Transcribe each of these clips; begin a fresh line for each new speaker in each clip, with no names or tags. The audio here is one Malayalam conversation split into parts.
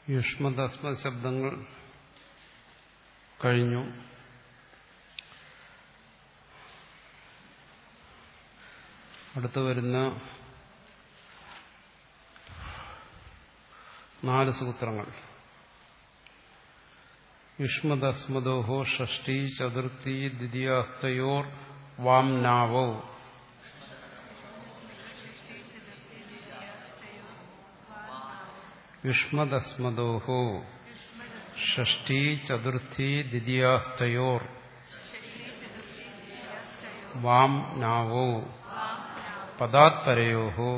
യുഷ്മദസ്മ ശബ്ദങ്ങൾ കഴിഞ്ഞു അടുത്തു വരുന്ന നാല് സൂത്രങ്ങൾ യുഷ്മദസ്മദോഹോ ഷഷ്ടി ചതുർത്ഥി ദ്വിതീയാസ്തയോർ വാംനാവോ യുഷ്മദസ്മദോഹോ ഷഷ്ടി ചതുർത്ഥി ദ്വിതീയാസ്തയോർ വാം നാവോ പദാത്പരയോ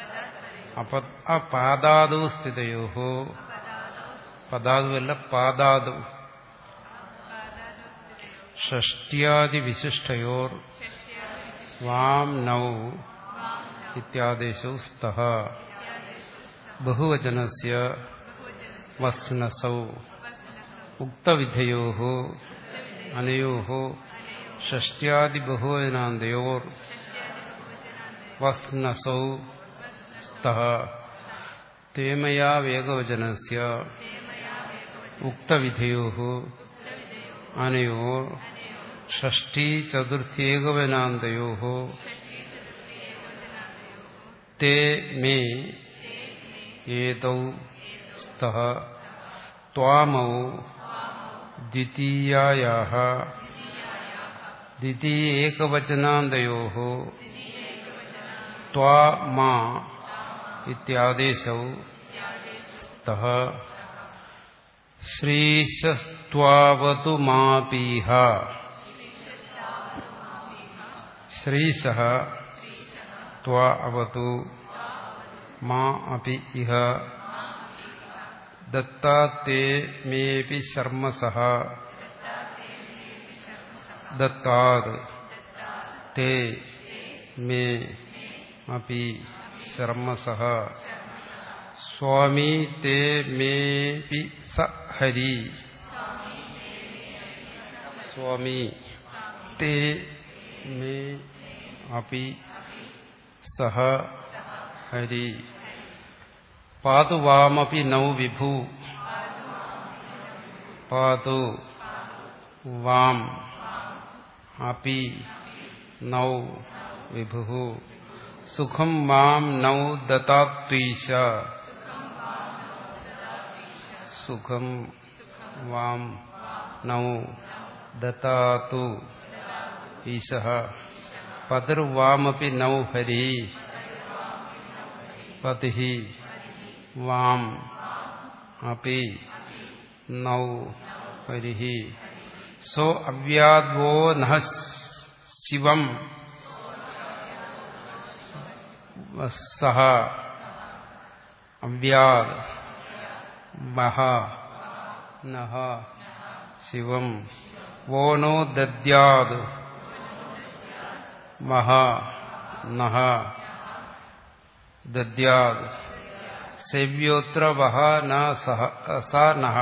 അപാദാദു സ്ഥിതയോ പദാതുവല്ല പാദാദു ഷഷ്ട്യാദിവിശിഷ്ടയോർ വാം നൗ ഇത്യാദേശൗ സ്തഃ ബഹുവചനസ്യ വസ്നസൗ ഉക്തവിധയോ അനയോ ഷഷ്ട്യാദിബഹുവചനാന്തയോർ വസ്നസൗ സ്തഃ തേമയാ വേഗവചനസ്യ ഉക്തവിധയോ അനയോ ഷഷ്ടി ചതുർത്ഥ്യേകവനാന്തയോ തേ മേ ഏതൗ സ്തഃ ത്വാമൗ ദ്വിതീയായാः ദ്വിതീയേകവചനാന്തയോः ത്വാ മാ ഇത്യാദേശൗ സ്തഃ ശ്രീശസ്ത്വാവതു മാപീഹ ശ്രീശഃ ത്വാ അവതു മാ അപി ഇഹ ദത്താത്തേ മേപി ശർമ്മസഃ ദത്താത് തേ മേ അപി ശർമ്മസഃ സ്വാമി തേ മേപി സ ഹരി സ്വാമി തേ മേ അപി സഹ ഹരി പാതു വാമപി നൗ വിഭു പാതു വാം അപി നൗ വിഭു സുഖം മാം നൗ ദത്താത്വീശ സുഖം വാം നൗ ദത്താതു ഈശ പതിർവാമപി നൗ ഹരി പതി വാം അപി നൗ ഹരി സോ അവ്യാദ്വോ നഹ ശിവം സഹ അവ്യാദ് മഹ നഹ ശിവം വോ നോ ദദ്യാദ് മഹ നഹ ദദ്യാദ് സേവ്യോത്ര വഹ ന സ നഹ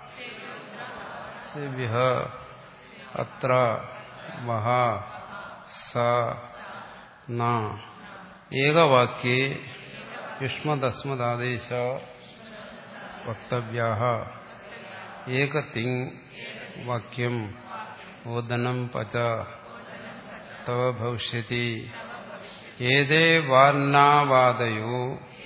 സേവ്യ അത്ര വഹ സ ന ഏകവാക്യേ യുഷ്മദസ്മദാദേശ വക്തവ്യാ ഏകതിങ് വാക്യം ഓദനം പച തവ ഭവിഷ്യതി ഏതേ വാർണാവാദയോ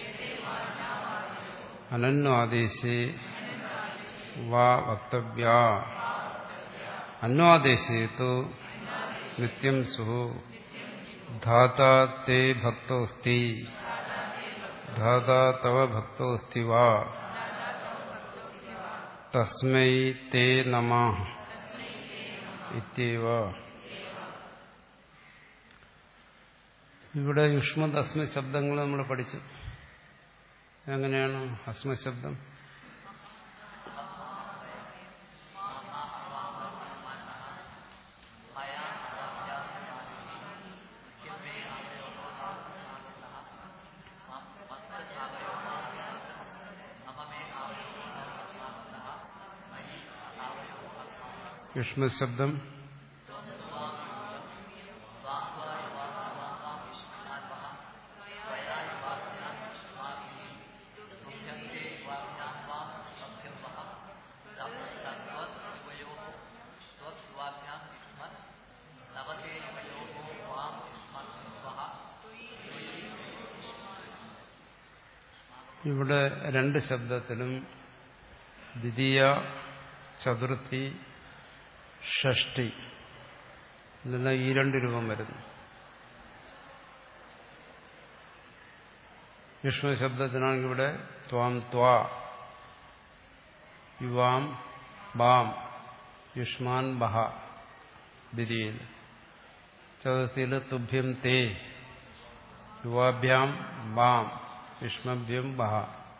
അനന്വാദേശേ വാ വക്തവ്യ അന്വാദേശേ തു നിത്യം സു ധാതാ തേ ഭക്തോസ്തി ധാതാ തവ ഭക്തോസ്തി വാ തസ്മൈ തേ നമ ഇത്യവ ഇവിടെ യുഷ്മത് അസ്മ ശബ്ദങ്ങൾ നമ്മൾ പഠിച്ചു എങ്ങനെയാണ് അസ്മശബ്ദം യുഷ്മശബ്ദം ഇവിടെ രണ്ട് ശബ്ദത്തിലും ദ്വിതീയ ചതുർത്ഥി ഷഷ്ടി ഇതെല്ലാം ഈ രണ്ട് രൂപം വരുന്നു വിഷ്ണു ശബ്ദത്തിനാണെങ്കിൽ ഇവിടെ ത്വാം ത്വാ യുവാം ബാം യുഷ്മാൻ ബഹ ദ്വിതീയയിൽ ചതുർത്ഥിയിൽ തുഭ്യം തേ യുവാഭ്യാം ബാം യുഷ്മഭ്യം ബഹ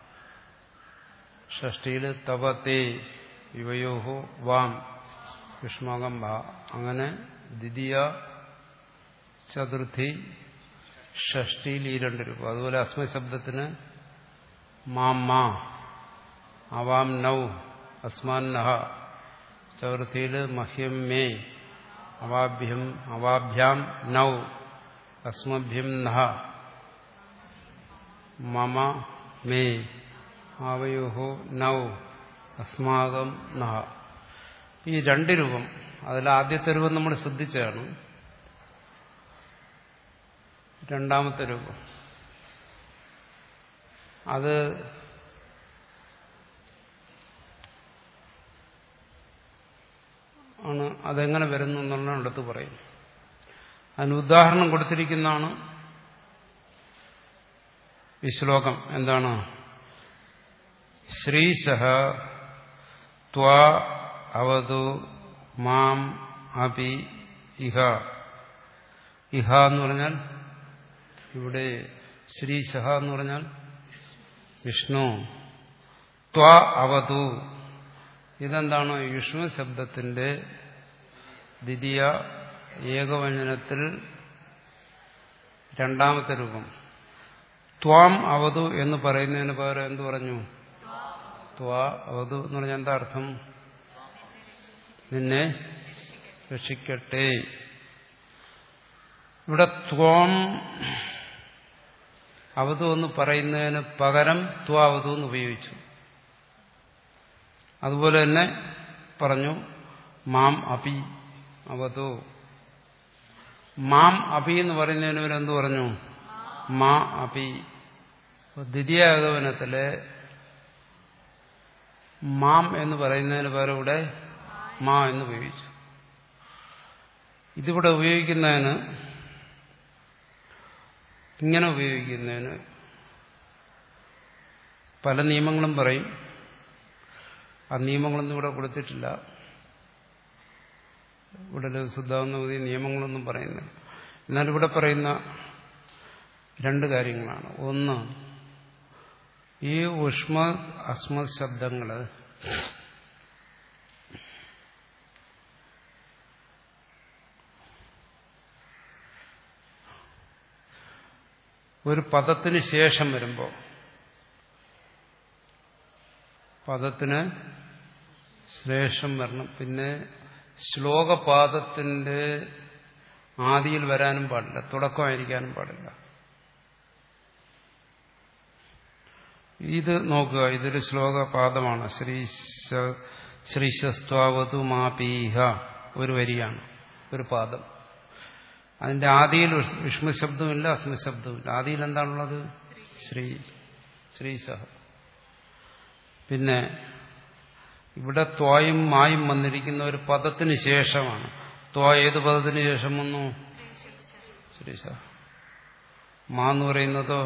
ഷഷ്ടിയിൽ തവ തേ യുവയോഹോ വാം യുഷ്മകം ബഹ അങ്ങനെ ദ്വിതീയ ചതുർത്ഥി ഷഷ്ടിയിൽ ഈ രണ്ട് രൂപ അതുപോലെ അസ്മശബ്ദത്തിന് മാം മാ അവാം നൗ അസ്മാൻ നഹ ചതുർത്ഥിയിൽ മഹ്യം മേ അവാഭ്യം അവാഭ്യാം നൗ അസ്മഭ്യം നഹ മമ മേ ആവയോഹോ നൗ അസ്മാകം നഹ ഈ രണ്ട് രൂപം അതിൽ ആദ്യത്തെ രൂപം നമ്മൾ ശ്രദ്ധിച്ചതാണ് രണ്ടാമത്തെ രൂപം അത് ആണ് അതെങ്ങനെ വരുന്നു എന്നുള്ള അടുത്ത് പറയും അതിന് ഉദാഹരണം കൊടുത്തിരിക്കുന്നതാണ് ഈ ശ്ലോകം എന്താണ് ശ്രീസഹ ത്വാ അവതു മാം അപി ഇഹ ഇഹ എന്ന് പറഞ്ഞാൽ ഇവിടെ ശ്രീസഹ എന്ന് പറഞ്ഞാൽ വിഷ്ണു ത്വാ അവതു ഇതെന്താണ് വിഷ്ണു ശബ്ദത്തിന്റെ ദ്വിതീയ ഏകവചനത്തിൽ രണ്ടാമത്തെ രൂപം ത്വാം അവതു എന്ന് പറയുന്നതിന് പകരം എന്തു പറഞ്ഞു ത്വാ അവതു എന്ന് പറഞ്ഞാൽ എന്താ അർത്ഥം നിന്നെ രക്ഷിക്കട്ടെ ഇവിടെ ത്വം അവതു എന്ന് പറയുന്നതിന് പകരം ത്വാവതു എന്ന് ഉപയോഗിച്ചു അതുപോലെ തന്നെ പറഞ്ഞു മാം അപി അവതു മാം അപി എന്ന് പറയുന്നതിന് ഇവർ എന്ത് പറഞ്ഞു മാ അപി ദ്വിതീയ ഏകവനത്തിലെ മാം എന്ന് പറയുന്നതിന് പകരം ഇവിടെ മാ എന്ന് ഉപയോഗിച്ചു ഇതിവിടെ ഉപയോഗിക്കുന്നതിന് ഇങ്ങനെ ഉപയോഗിക്കുന്നതിന് പല നിയമങ്ങളും പറയും ആ നിയമങ്ങളൊന്നും ഇവിടെ കൊടുത്തിട്ടില്ല ഇവിടെ ലഘുസുദ്ധാവുന്ന പുതിയ നിയമങ്ങളൊന്നും പറയുന്നില്ല എന്നാൽ ഇവിടെ പറയുന്ന രണ്ട് കാര്യങ്ങളാണ് ഒന്ന് ഈ ഉഷ്മ അസ്മത് ശബ്ദങ്ങൾ ഒരു പദത്തിന് ശേഷം വരുമ്പോൾ പദത്തിന് ശേഷം വരണം പിന്നെ ശ്ലോകപാദത്തിന്റെ ആദിയിൽ വരാനും പാടില്ല തുടക്കമായിരിക്കാനും പാടില്ല ഇത് നോക്കുക ഇതൊരു ശ്ലോകപാദമാണ് ശ്രീ ശ്രീശസ്ത്വാവതു മാപീഹ ഒരു വരിയാണ് ഒരു പാദം അതിന്റെ ആദിയിൽ വിഷ്ണുശബ്ദമില്ല അസ്മശബ്ദമില്ല ആദിയിൽ എന്താണുള്ളത് ശ്രീ ശ്രീസഹ പിന്നെ ഇവിടെ ത്വായും മായും വന്നിരിക്കുന്ന ഒരു പദത്തിന് ശേഷമാണ് ത്വ ഏത് പദത്തിന് ശേഷം വന്നു ശ്രീസഹ മാ എന്ന് പറയുന്നതോ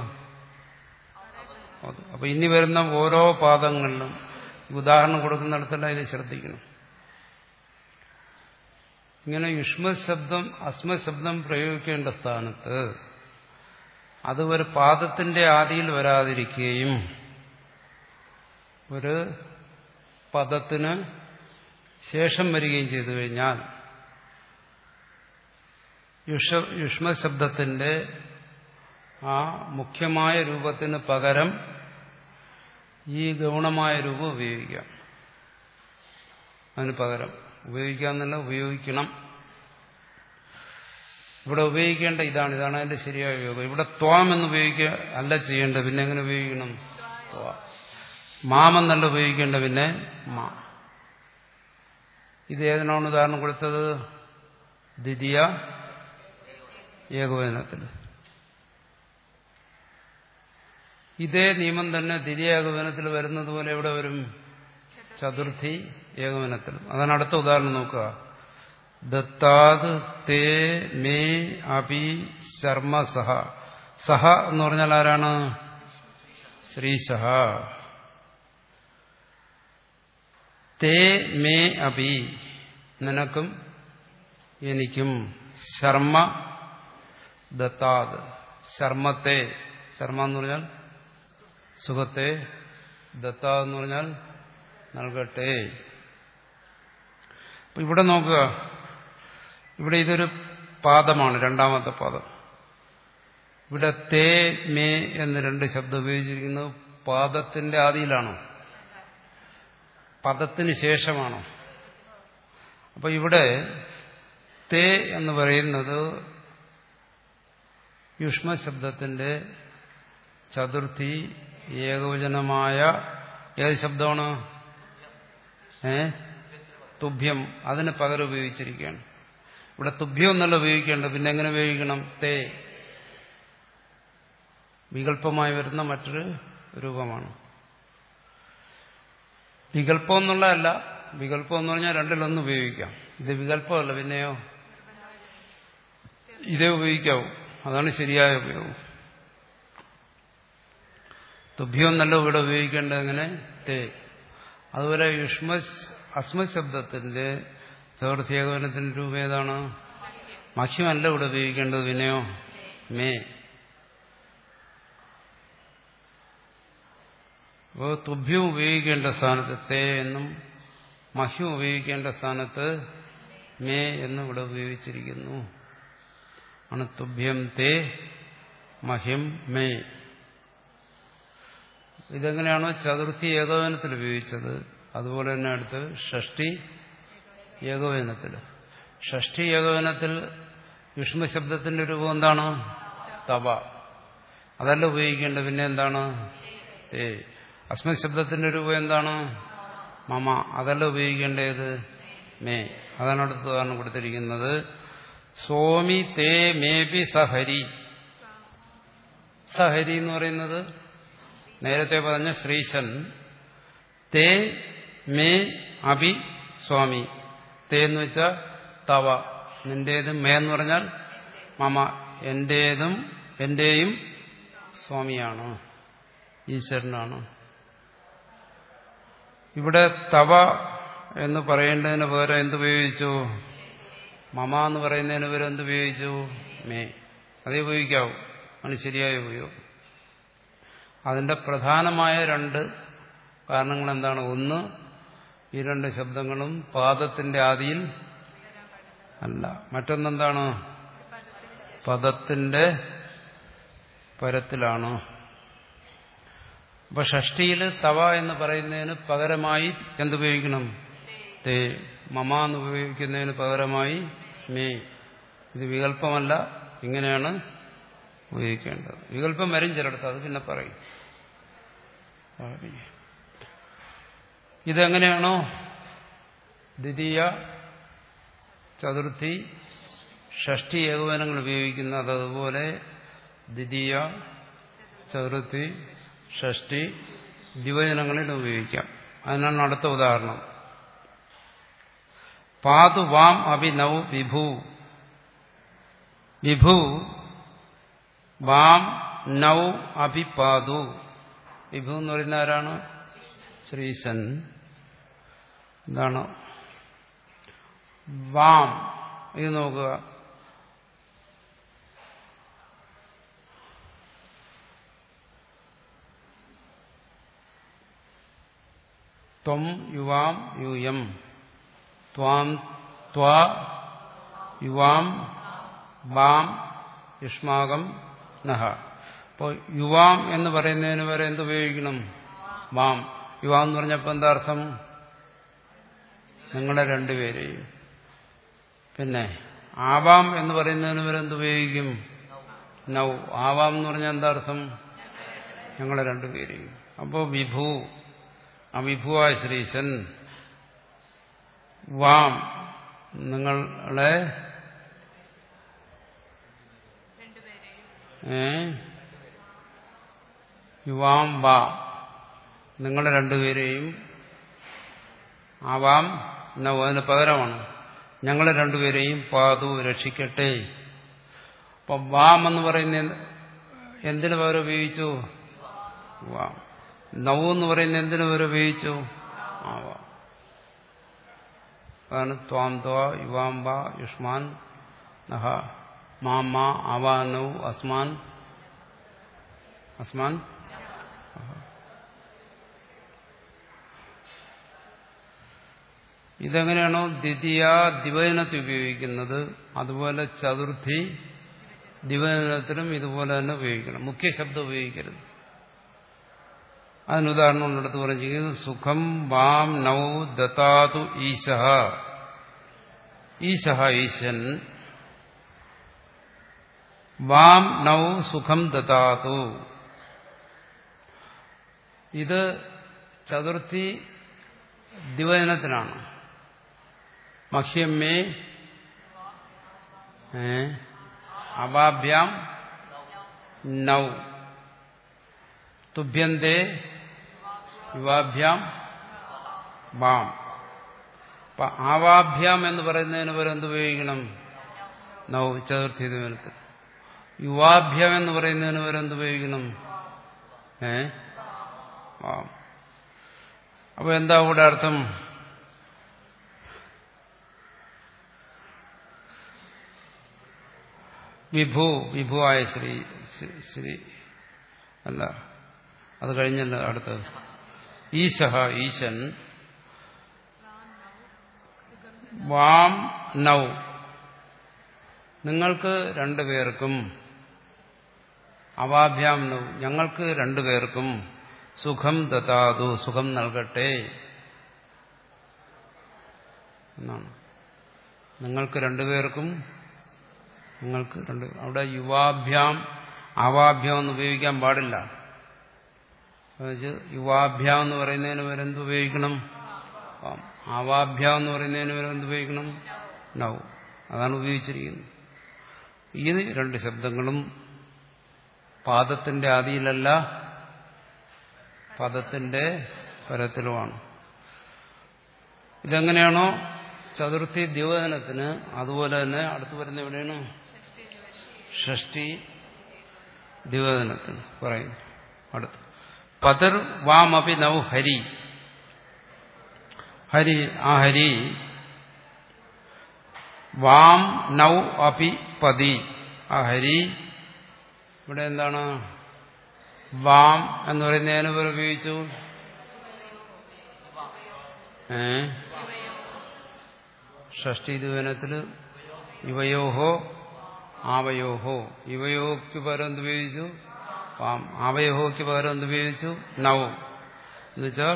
അപ്പൊ ഇനി വരുന്ന ഓരോ പാദങ്ങളിലും ഉദാഹരണം കൊടുക്കുന്നിടത്തെല്ലാം ഇത് ശ്രദ്ധിക്കണം ഇങ്ങനെ യുഷ്മശബ്ദം അസ്മശബ്ദം പ്രയോഗിക്കേണ്ട സ്ഥാനത്ത് അത് ഒരു പാദത്തിന്റെ ആദിയിൽ വരാതിരിക്കുകയും ഒരു പദത്തിന് ശേഷം വരികയും ചെയ്തു കഴിഞ്ഞാൽ യുഷ്മശബ്ദത്തിന്റെ ആ മുഖ്യമായ രൂപത്തിന് പകരം ഈ ഗൗണമായ രൂപം ഉപയോഗിക്കാം അതിന് പകരം ഉപയോഗിക്കാമെന്നല്ല ഉപയോഗിക്കണം ഇവിടെ ഉപയോഗിക്കേണ്ട ഇതാണ് ഇതാണ് അതിന്റെ ശരിയായ ഉപയോഗം ഇവിടെ ത്വാം എന്ന് ഉപയോഗിക്കുക അല്ല ചെയ്യേണ്ടത് പിന്നെ എങ്ങനെ ഉപയോഗിക്കണം ത്വാ മാമെന്നല്ല ഉപയോഗിക്കേണ്ട പിന്നെ മാ ഇത് ഏതിനാണ് ഉദാഹരണം കൊടുത്തത് ദ്വിതീയ ഏകവചനത്തിൽ ഇതേ നിയമം തന്നെ ദ്വിതീയ ഏകവനത്തിൽ വരുന്നത് പോലെ എവിടെ വരും ചതുർത്ഥി ഏകവനത്തിൽ അതാണ് അടുത്ത ഉദാഹരണം നോക്കുക ദത്താത് തേ മേ അപി ശർമ്മ സഹ സഹ എന്ന് പറഞ്ഞാൽ ആരാണ് ശ്രീശഹ തേ മേ അപി നിനക്കും എനിക്കും ശർമ്മ ദത്താത് ശർമ്മത്തെ ശർമ്മ എന്ന് പറഞ്ഞാൽ സുഖത്തെ ദത്ത എന്ന് പറഞ്ഞാൽ നൽകട്ടെ അപ്പൊ ഇവിടെ നോക്കുക ഇവിടെ ഇതൊരു പാദമാണ് രണ്ടാമത്തെ പാദം ഇവിടെ തേ മേ എന്ന് രണ്ട് ശബ്ദം ഉപയോഗിച്ചിരിക്കുന്നത് പാദത്തിന്റെ ആദിയിലാണോ പദത്തിന് ശേഷമാണോ അപ്പൊ ഇവിടെ തേ എന്ന് പറയുന്നത് യുഷ്മശബ്ദത്തിന്റെ ചതുർത്ഥി ഏകവചനമായ ഏത് ശബ്ദമാണ് ഏ തുഭ്യം അതിന് പകരം ഉപയോഗിച്ചിരിക്കുകയാണ് ഇവിടെ തുഭ്യം എന്നല്ല ഉപയോഗിക്കേണ്ടത് പിന്നെ എങ്ങനെ ഉപയോഗിക്കണം തേ വികല്പമായി വരുന്ന മറ്റൊരു രൂപമാണ് വികല്പം എന്നുള്ളതല്ല വികല്പം എന്ന് പറഞ്ഞാൽ രണ്ടിലൊന്ന് ഉപയോഗിക്കാം ഇത് വികല്പമല്ല പിന്നെയോ ഇതേ ഉപയോഗിക്കാവൂ അതാണ് ശരിയായ ഉപയോഗം തുഭ്യം എന്നല്ല ഇവിടെ ഉപയോഗിക്കേണ്ടത് എങ്ങനെ തേ അതുപോലെ യുഷ്മ അസ്മത് ശബ്ദത്തിന്റെ ചതുർത്ഥ്യേകവനത്തിന്റെ രൂപം ഏതാണ് മഹ്യമല്ല ഇവിടെ ഉപയോഗിക്കേണ്ടത് പിന്നെയോ മേ അപ്പോൾ തുഭ്യം ഉപയോഗിക്കേണ്ട സ്ഥാനത്ത് തേ എന്നും മഹ്യം ഉപയോഗിക്കേണ്ട സ്ഥാനത്ത് മേ എന്നും ഇവിടെ ഉപയോഗിച്ചിരിക്കുന്നു ആണ് തുഭ്യം തേ മഹ്യം മേ ഇതെങ്ങനെയാണോ ചതുർത്ഥി ഏകോപനത്തിൽ ഉപയോഗിച്ചത് അതുപോലെ തന്നെ അടുത്ത് ഷഷ്ടി ഏകോപനത്തിൽ ഷഷ്ടി ഏകോപനത്തിൽ യുഷ്മശബ്ദത്തിന്റെ രൂപം എന്താണ് തവ അതല്ല ഉപയോഗിക്കേണ്ടത് പിന്നെ എന്താണ് ഏ അസ്മത് ശബ്ദത്തിന്റെ രൂപം എന്താണ് മമ അതല്ല ഉപയോഗിക്കേണ്ടത് മേ അതാണ് അടുത്ത ഉദാഹരണം കൊടുത്തിരിക്കുന്നത് സോമി തേ മേബി സഹരി സഹരി എന്ന് പറയുന്നത് നേരത്തെ പറഞ്ഞ ശ്രീശൻ തേ മേ അഭി സ്വാമി തേ എന്ന് വെച്ചാൽ തവ നിന്റേതും മേ എന്ന് പറഞ്ഞാൽ മമ എന്റേതും എന്റെയും സ്വാമിയാണ് ഈശ്വരനാണ് ഇവിടെ തവ എന്ന് പറയേണ്ടതിന് പകരം എന്തുപയോഗിച്ചു മമ എന്ന് പറയുന്നതിന് പകരം എന്തുപയോഗിച്ചു മേ അതേ ഉപയോഗിക്കാവൂ ആണ് ശരിയായ ഉപയോഗം അതിന്റെ പ്രധാനമായ രണ്ട് കാരണങ്ങൾ എന്താണ് ഒന്ന് ഈ രണ്ട് ശബ്ദങ്ങളും പാദത്തിന്റെ ആദിയിൽ അല്ല മറ്റൊന്നെന്താണ് പദത്തിന്റെ പരത്തിലാണ് അപ്പൊ ഷഷ്ടിയിൽ തവ എന്ന് പറയുന്നതിന് പകരമായി എന്തുപയോഗിക്കണം തേ മമ എന്ന് ഉപയോഗിക്കുന്നതിന് പകരമായി മേ ഇത് വികല്പമല്ല ഇങ്ങനെയാണ് ഉപയോഗിക്കേണ്ടത് വികല്പം വരും ചിലടത്ത് അത് പിന്നെ പറയും ഇതെങ്ങനെയാണോ ദ്വിതീയ ചതുർത്ഥി ഷഷ്ടി ഏകോപനങ്ങൾ ഉപയോഗിക്കുന്നത് അതുപോലെ ദ്വിതീയ ചതുർത്ഥി ഷഷ്ടി ദ്വിവചനങ്ങളിൽ ഉപയോഗിക്കാം അതിനാണ് അടുത്ത ഉദാഹരണം പാതു വാം അഭി നൗ വിഭു വിഭു വാം നൗ അഭിപാതു വിഭു എന്ന് പറയുന്ന ആരാണ് ശ്രീശൻ എന്താണ് വാം ഇത് നോക്കുക ത്വം യുവാം യൂയം ത്വാം ത്വാ യുവാം വാം യുഷ്മാകം നഹ അപ്പോൾ യുവാം എന്ന് പറയുന്നതിന് വരെ എന്തുപയോഗിക്കണം വാം യുവാം എന്ന് പറഞ്ഞപ്പോൾ എന്താ അർത്ഥം നിങ്ങളെ രണ്ടുപേരെയും പിന്നെ ആവാം എന്ന് പറയുന്നതിന് വരെ എന്തുപയോഗിക്കും നൗ ആവാം എന്ന് പറഞ്ഞാൽ എന്താ അർത്ഥം ഞങ്ങളെ രണ്ടുപേരെയും അപ്പോൾ വിഭു ആ വിഭുവായ ശ്രീശൻ വാം നിങ്ങളെ ഏ യുവാം വാ നിങ്ങൾ രണ്ടുപേരെയും ആവാം നൗ അതിന് പകരമാണ് ഞങ്ങളെ രണ്ടുപേരെയും പാതു രക്ഷിക്കട്ടെ അപ്പം വാം എന്ന് പറയുന്ന എന്തിനു പകരം ഉപയോഗിച്ചു വാം നൗ എന്ന് പറയുന്ന എന്തിനു പകരം ഉപയോഗിച്ചു ആവാം അതാണ് ത്വാം ത്വ യുവാം വാ യുഷ്മാൻ നഹ മാം മാ ആവാ നൗ അസ്മാൻ അസ്മാൻ ഇതെങ്ങനെയാണോ ദ്വിതീയ ദിവചനത്തിൽ ഉപയോഗിക്കുന്നത് അതുപോലെ ചതുർത്ഥി ദിവചനത്തിലും ഇതുപോലെ തന്നെ ഉപയോഗിക്കണം മുഖ്യ ശബ്ദം ഉപയോഗിക്കരുത് അതിനുദാഹരണം ഉള്ളിടത്ത് പറഞ്ഞിരിക്കുന്നത് സുഖം വാം നൗ ദത്താതു ഈശഹ ഈശഹ ഈശൻ വാം നൗ സുഖം ദത്താതു ഇത് ചതുർത്ഥി ദിവചനത്തിനാണ് മഹ്യമ്മേ അവാഭ്യാം നൗ തുഭ്യന്തേ യുവാഭ്യാം വാം അപ്പൊ ആവാഭ്യാം എന്ന് പറയുന്നതിന് പകരം എന്ത് ഉപയോഗിക്കണം നൗ ചതുർത്ഥി ദിവനത്തിൽ യുവാഭ്യാം എന്ന് പറയുന്നതിന് പകരം എന്ത് ഉപയോഗിക്കണം ഏ വാം അപ്പൊ എന്താ ഇവിടെ അർത്ഥം വിഭു വിഭുവായ ശ്രീ ശ്രീ അല്ല അത് കഴിഞ്ഞല്ല അടുത്തത് ഈശഹ ഈശൻ വാം നൗ നിങ്ങൾക്ക് രണ്ടുപേർക്കും അവാഭ്യാം നൗ ഞങ്ങൾക്ക് രണ്ടുപേർക്കും സുഖം ദതാതു സുഖം നൽകട്ടെ എന്നാണ് നിങ്ങൾക്ക് രണ്ടുപേർക്കും നിങ്ങൾക്ക് രണ്ട് അവിടെ യുവാഭ്യാം ആവാഭ്യാം എന്ന് ഉപയോഗിക്കാൻ പാടില്ല യുവാഭ്യാം എന്ന് പറയുന്നതിന് വരെ എന്ത് ഉപയോഗിക്കണം ആവാഭ്യാം എന്ന് പറയുന്നതിന് വരെ എന്ത് ഉപയോഗിക്കണം നൗ അതാണ് ഉപയോഗിച്ചിരിക്കുന്നത് ഈ രണ്ട് ശബ്ദങ്ങളും പാദത്തിന്റെ ആദിയിലല്ല പദത്തിന്റെ പരത്തിലുമാണ് ഇതെങ്ങനെയാണോ ചതുർത്ഥി ദ്യോതനത്തിന് അതുപോലെ തന്നെ അടുത്ത് വരുന്ന എവിടെയാണ് ഷഷ്ടി ദ്യോതനത്തിന് പറയുന്നു അടുത്ത് പതിർ വാമപി നൗ ഹരി ഹരി ആ ഹരി വാം നൗ അപി പതി ആ ഹരി ഇവിടെ എന്താണ് വാം എന്ന് പറയുന്നതിന് പേര് ഉപയോഗിച്ചു ഏ ഷഷ്ടി ദിവനത്തില് ഇവയോഹോ ആവയോഹോ ഇവയോക്ക് പകരം എന്ത് ഉപയോഗിച്ചു വാം ആവയോഹോക്ക് പകരം എന്ത് ഉപയോഗിച്ചു നൗ എന്നുവെച്ചാൽ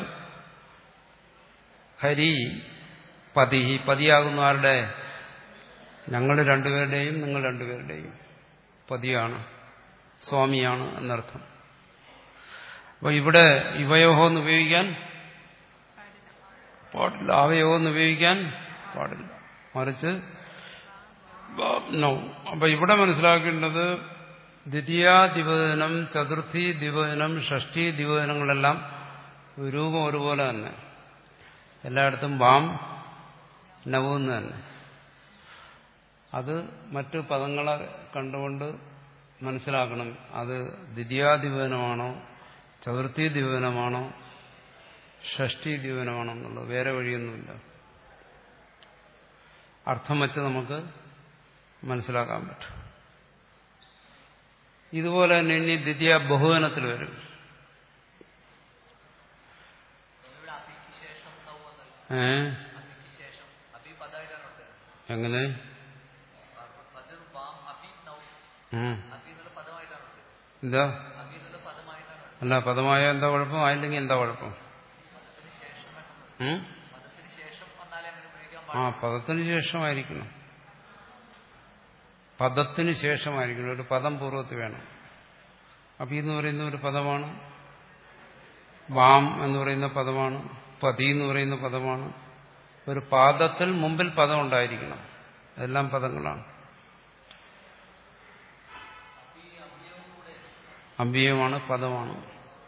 ഹരി പതി പതിയാകുന്ന ആരുടെ ഞങ്ങൾ രണ്ടുപേരുടെയും നിങ്ങൾ രണ്ടുപേരുടെയും പതിയാണ് സ്വാമിയാണ് എന്നർത്ഥം അപ്പൊ ഇവിടെ ഇവയോഹോ എന്ന് ഉപയോഗിക്കാൻ പാടില്ല അവയോഹോ എന്ന് ഉപയോഗിക്കാൻ പാടില്ല മറിച്ച് നോ അപ്പൊ ഇവിടെ മനസ്സിലാക്കേണ്ടത് ദ്വിതീയ ദിവചനം ചതുർത്ഥി ദിവചനം ഷഷ്ടി ദിവചനങ്ങളെല്ലാം രൂപം ഒരുപോലെ തന്നെ എല്ലായിടത്തും വാം നവെന്ന് തന്നെ അത് മറ്റു പദങ്ങളെ കണ്ടുകൊണ്ട് മനസ്സിലാക്കണം അത് ദ്വിതീയാദിവനമാണോ ചതുർത്ഥി ദിവനമാണോ ഷഷ്ടി ദിവനമാണോ എന്നുള്ളത് വേറെ വഴിയൊന്നുമില്ല അർത്ഥം വെച്ച് നമുക്ക് മനസ്സിലാക്കാൻ പറ്റും ഇതുപോലെ തന്നെ ഇനി ദ്വിതീയ ബഹുവനത്തിൽ വരും ഏ എങ്ങനെ എന്താ അല്ല പദമായ എന്താ കുഴപ്പം ആയില്ലെങ്കിൽ എന്താ കുഴപ്പം ആ പദത്തിന് ശേഷമായിരിക്കണം പദത്തിന് ശേഷമായിരിക്കണം ഒരു പദം പൂർവ്വത്തിൽ വേണം അപ്പി എന്ന് പറയുന്ന ഒരു പദമാണ് വാം എന്ന് പറയുന്ന പദമാണ് പതി എന്ന് പറയുന്ന പദമാണ് ഒരു പാദത്തിൽ മുമ്പിൽ പദം ഉണ്ടായിരിക്കണം എല്ലാം പദങ്ങളാണ് അമ്പിയമാണ് പദമാണ്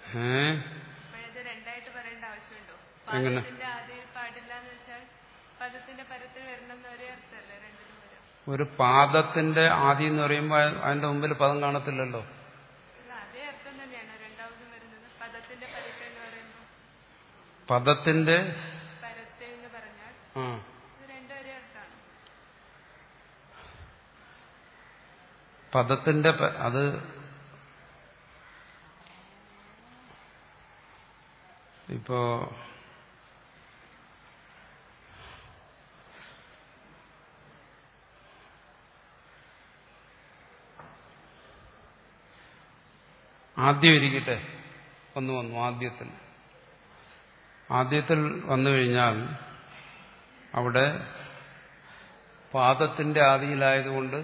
ഏ
അപ്പോഴത് രണ്ടായിട്ട് പറയേണ്ട ആവശ്യമുണ്ടോ
എങ്ങനെ?
പദത്തിന്റെ ആദ്യം പാടില്ല എന്ന് വെച്ചാൽ പദത്തിന്റെ പരത്തിൽ വരണം എന്ന് ഒരേ അർത്ഥമല്ലേ രണ്ടിനും വരും
ഒരു പാദത്തിന്റെ ആദ്യം എന്ന് പറയുമ്പോൾ അതിന്റെ മുമ്പിൽ പദം കാണത്തില്ലല്ലോ
അല്ല അതേ അർത്ഥം തന്നെയാണ് രണ്ടാമതും വരുന്നത് പദത്തിന്റെ പരത്ത് എന്ന് പറയുമ്പോൾ
പദത്തിന്റെ
പരത്ത് എന്ന് പറഞ്ഞാൽ
ആ
ഇത് രണ്ടും ഒരേ അർത്ഥമാണ്
പദത്തിന്റെ പ- അത് ഇപ്പോ ആദ്യം ഇരിക്കട്ടെ വന്നു വന്നു ആദ്യത്തിൽ ആദ്യത്തിൽ വന്നു കഴിഞ്ഞാൽ അവിടെ പാദത്തിന്റെ ആദിയിലായതുകൊണ്ട്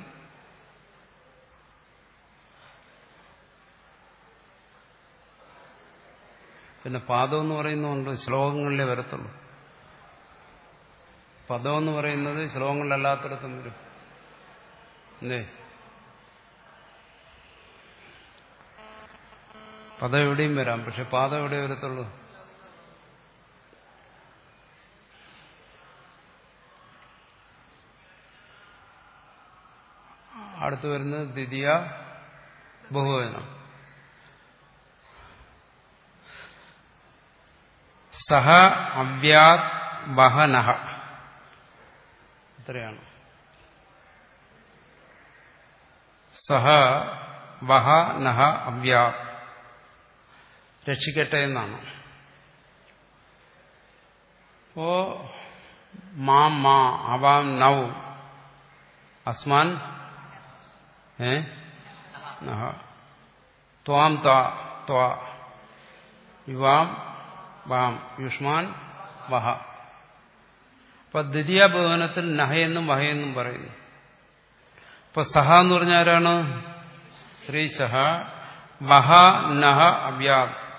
പിന്നെ പാദം എന്ന് പറയുന്നുണ്ട് ശ്ലോകങ്ങളിലേ വരത്തുള്ളൂ പദം എന്ന് പറയുന്നത് ശ്ലോകങ്ങളിലല്ലാത്തിടത്തും വരും എന്തേ പദം എവിടെയും വരാം പക്ഷെ പാദം എവിടെ വരത്തുള്ളൂ അടുത്ത് വരുന്നത് ദ്വിതീയ ബഹുവചനം സഹ അവ്യാത് വഹനഹ ഇത്രയാണ് സഹ വഹ നഹ അവ്യാ രക്ഷിക്കട്ടെ എന്നാണ് ഓ മാം മാ അവാം നൗ അസ്മാൻ ഏ നഹ ത്വാം ത്വാ ത്വാ യുവാം വാം യുഷ്മാൻ വഹ അപ്പൊ ദ്വിതീയ ഭവനത്തിൽ നഹയെന്നും വഹയെന്നും പറയുന്നു ഇപ്പൊ സഹ എന്ന് പറഞ്ഞ ആരാണ് ശ്രീ സഹ വഹ നഹ അവ്യാ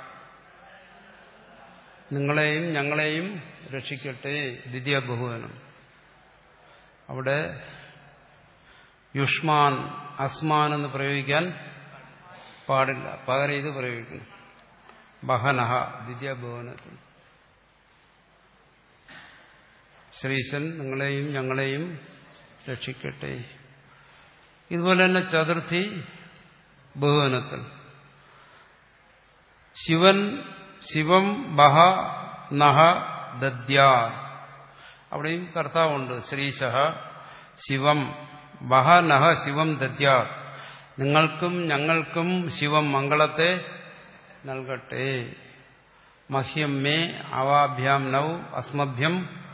നിങ്ങളെയും ഞങ്ങളെയും രക്ഷിക്കട്ടെ ദ്വിതീയ ബഹുവനം അവിടെ യുഷ്മാൻ അസ്മാൻ എന്ന് പ്രയോഗിക്കാൻ പാടില്ല പകരം ഇത് പ്രയോഗിക്കണം ബഹനഹ ദ്വിതീയ ഭുവനത്തിൽ ശ്രീശൻ നിങ്ങളെയും ഞങ്ങളെയും രക്ഷിക്കട്ടെ ഇതുപോലെ തന്നെ ചതുർത്ഥി ബഹുവനത്തിൽ ശിവൻ ശിവം ബഹ നഹ ദദ്യാ അവിടെയും കർത്താവുണ്ട് ശ്രീശഹ ശിവം ബഹ നഹ ശിവം ദദ്യാ നിങ്ങൾക്കും ഞങ്ങൾക്കും ശിവം മംഗളത്തെ നൽകട്ടെ മഹ്യം മേ അവാഭ്യാം നൗ അസ്മഭ്യം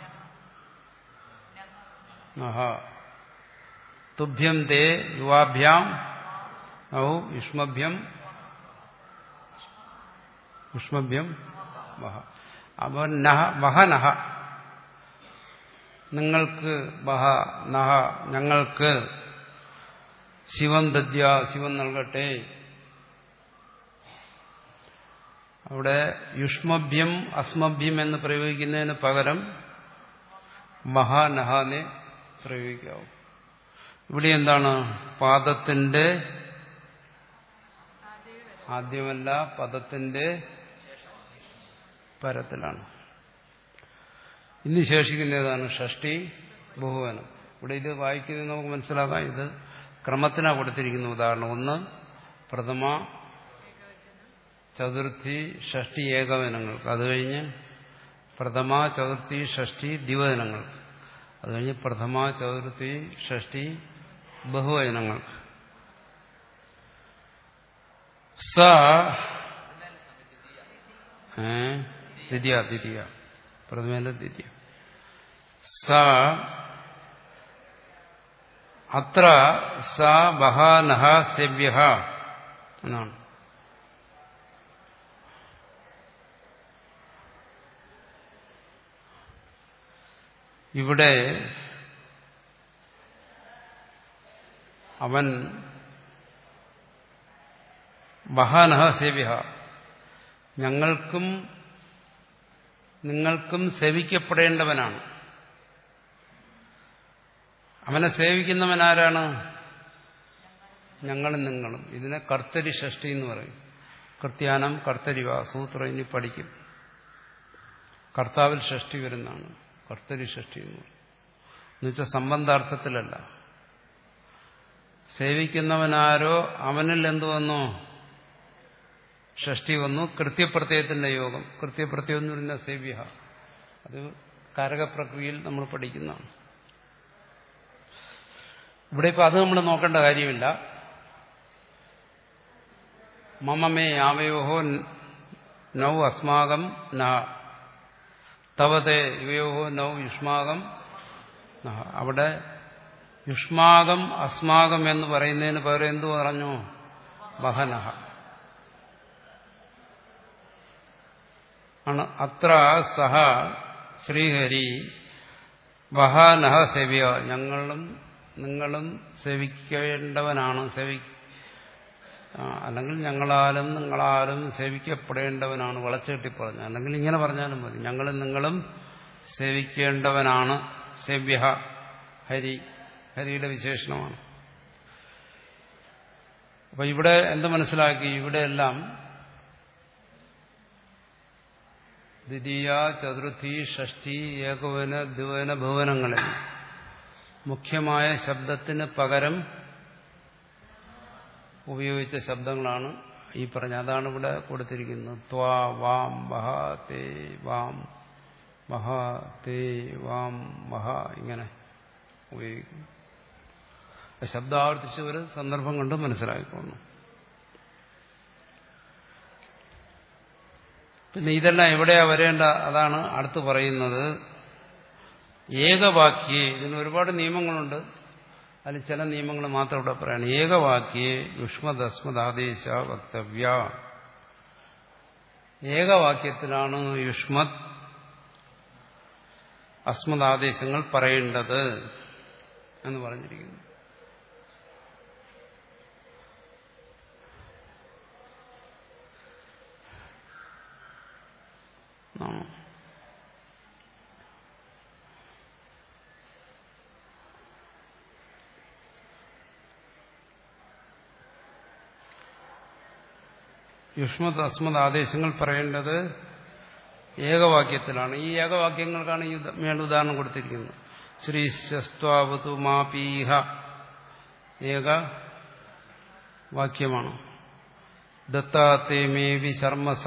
നഹ തുഭ്യം തേ യുവാഭ്യാം നൗ യുഷ്മഭ്യം യുഷ്മഭ്യം വഹ അപ്പോൾ നഹ വഹ നഹ നിങ്ങൾക്ക് വഹ നഹ ഞങ്ങൾക്ക് ശിവം ദദ്യ ശിവൻ നൽകട്ടെ അവിടെ യുഷ്മഭ്യം അസ്മഭ്യം എന്ന് പ്രയോഗിക്കുന്നതിന് പകരം മഹാനഹാനെ പ്രയോഗിക്കാവും ഇവിടെ എന്താണ് പാദത്തിന്റെ ആദ്യമല്ല പദത്തിന്റെ പരത്തിലാണ് ഇനി ശേഷിക്കുന്ന ഏതാണ് ഷഷ്ടി ബഹുവനം ഇവിടെ ഇത് വായിക്കുന്നത് നമുക്ക് മനസ്സിലാക്കാം ഇത് ക്രമത്തിനാണ് കൊടുത്തിരിക്കുന്ന ഉദാഹരണം ഒന്ന് പ്രഥമ ചതുർത്ഥി ഷഷ്ടി ഏകവനങ്ങൾക്ക് അത് കഴിഞ്ഞ് പ്രഥമ ചതുർത്ഥി ഷഷ്ടി ദ്വിവചനങ്ങൾക്ക് അത് കഴിഞ്ഞ് പ്രഥമ ചതുർത്ഥി ഷഷ്ടി ബഹുവചനങ്ങൾക്ക് സ ഏ ദ്വിതീയ ദ്വിതീയ പ്രഥമേന്റെ ദ്വിതീയ സ അത്ര സ ബഹ നഹ സെവ്യ എന്നാണ് ഇവിടെ അവൻ ബഹാനഹ സേവ്യ ഞങ്ങൾക്കും നിങ്ങൾക്കും സേവിക്കപ്പെടേണ്ടവനാണ് അവനെ സേവിക്കുന്നവൻ ആരാണ് ഞങ്ങളും നിങ്ങളും ഇതിനെ കർത്തരി ഷഷ്ടി എന്ന് പറയും കൃത്യാനം കർത്തരിവ സൂത്രം ഇനി പഠിക്കും കർത്താവിൽ ഷഷ്ടി വരുന്നതാണ് കർത്തരി ഷഷ്ടി എന്ന് പറയും എന്നുവെച്ചാൽ സംബന്ധാർത്ഥത്തിലല്ല സേവിക്കുന്നവനാരോ അവനിൽ എന്തു വന്നു ഷഷ്ടി വന്നു കൃത്യപ്രത്യയത്തിന്റെ യോഗം കൃത്യപ്രത്യം എന്ന് പറയുന്ന സേവ്യ അത് കാരകപ്രക്രിയയിൽ നമ്മൾ പഠിക്കുന്നതാണ് ഇവിടെ ഇപ്പൊ അത് നമ്മൾ നോക്കേണ്ട കാര്യമില്ല മമമേ ആവയോഹോ നൗ അസ്മാകം ന തവതേ ഇവയോഹോ നൗ യുഷ്മാകം നഹ. അവിടെ യുഷ്മാകം അസ്മാകം എന്ന് പറയുന്നതിന് പകരം എന്തു പറഞ്ഞു വഹനഹ ആണ് അത്ര സഹ ശ്രീഹരി വഹാനഹ സേവിയ ഞങ്ങളും നിങ്ങളും സേവിക്കേണ്ടവനാണ് സേവി ആ, അല്ലെങ്കിൽ ഞങ്ങളാലും നിങ്ങളാലും സേവിക്കപ്പെടേണ്ടവനാണ് വളച്ചുകെട്ടി പറഞ്ഞു അല്ലെങ്കിൽ ഇങ്ങനെ പറഞ്ഞാലും മതി ഞങ്ങളും നിങ്ങളും സേവിക്കേണ്ടവനാണ് സേവ്യ ഹരി ഹരിയുടെ വിശേഷണമാണ് അപ്പൊ ഇവിടെ എന്ത് മനസ്സിലാക്കി ഇവിടെയെല്ലാം ദ്വിതീയ ചതുർത്ഥി ഷഷ്ടി ഏകവന ദ്വിവന ഭുവനങ്ങളിൽ മുഖ്യമായ ശബ്ദത്തിന് പകരം ഉപയോഗിച്ച ശബ്ദങ്ങളാണ് ഈ പറഞ്ഞ അതാണ് ഇവിടെ കൊടുത്തിരിക്കുന്നത് ത്വാ വാം വഹ തേ വാം വഹ തേ വാം വഹ ഇങ്ങനെ ഉപയോഗിക്കുന്നു ശബ്ദം ആവർത്തിച്ച് ഒരു സന്ദർഭം കൊണ്ട് മനസ്സിലാക്കിക്കൊള്ളണം പിന്നെ ഇതെല്ലാം എവിടെയാ വരേണ്ട അതാണ് അടുത്ത് പറയുന്നത് ഏകവാക്യേ ഇതിന് ഒരുപാട് നിയമങ്ങളുണ്ട് അതിൽ ചില നിയമങ്ങൾ മാത്രം ഇവിടെ പറയാണ് ഏകവാക്യേ യുഷ്മദസ്മദാദേശ വക്തവ്യ ഏകവാക്യത്തിലാണ് യുഷ്മത് അസ്മദാദേശങ്ങൾ പറയേണ്ടത് എന്ന് പറഞ്ഞിരിക്കുന്നു ആ യുഷ്മത് അസ്മത് ആദേശങ്ങൾ പറയേണ്ടത് ഏകവാക്യത്തിലാണ് ഈ ഏകവാക്യങ്ങൾക്കാണ് ഈ ഉദ- മേൽ ഉദാഹരണം കൊടുത്തിരിക്കുന്നത് ശ്രീ ശസ്ത്വാവതു മാപീഹ ഏക വാക്യമാണ് ദത്താത്തേ മേവി ശർമ്മസ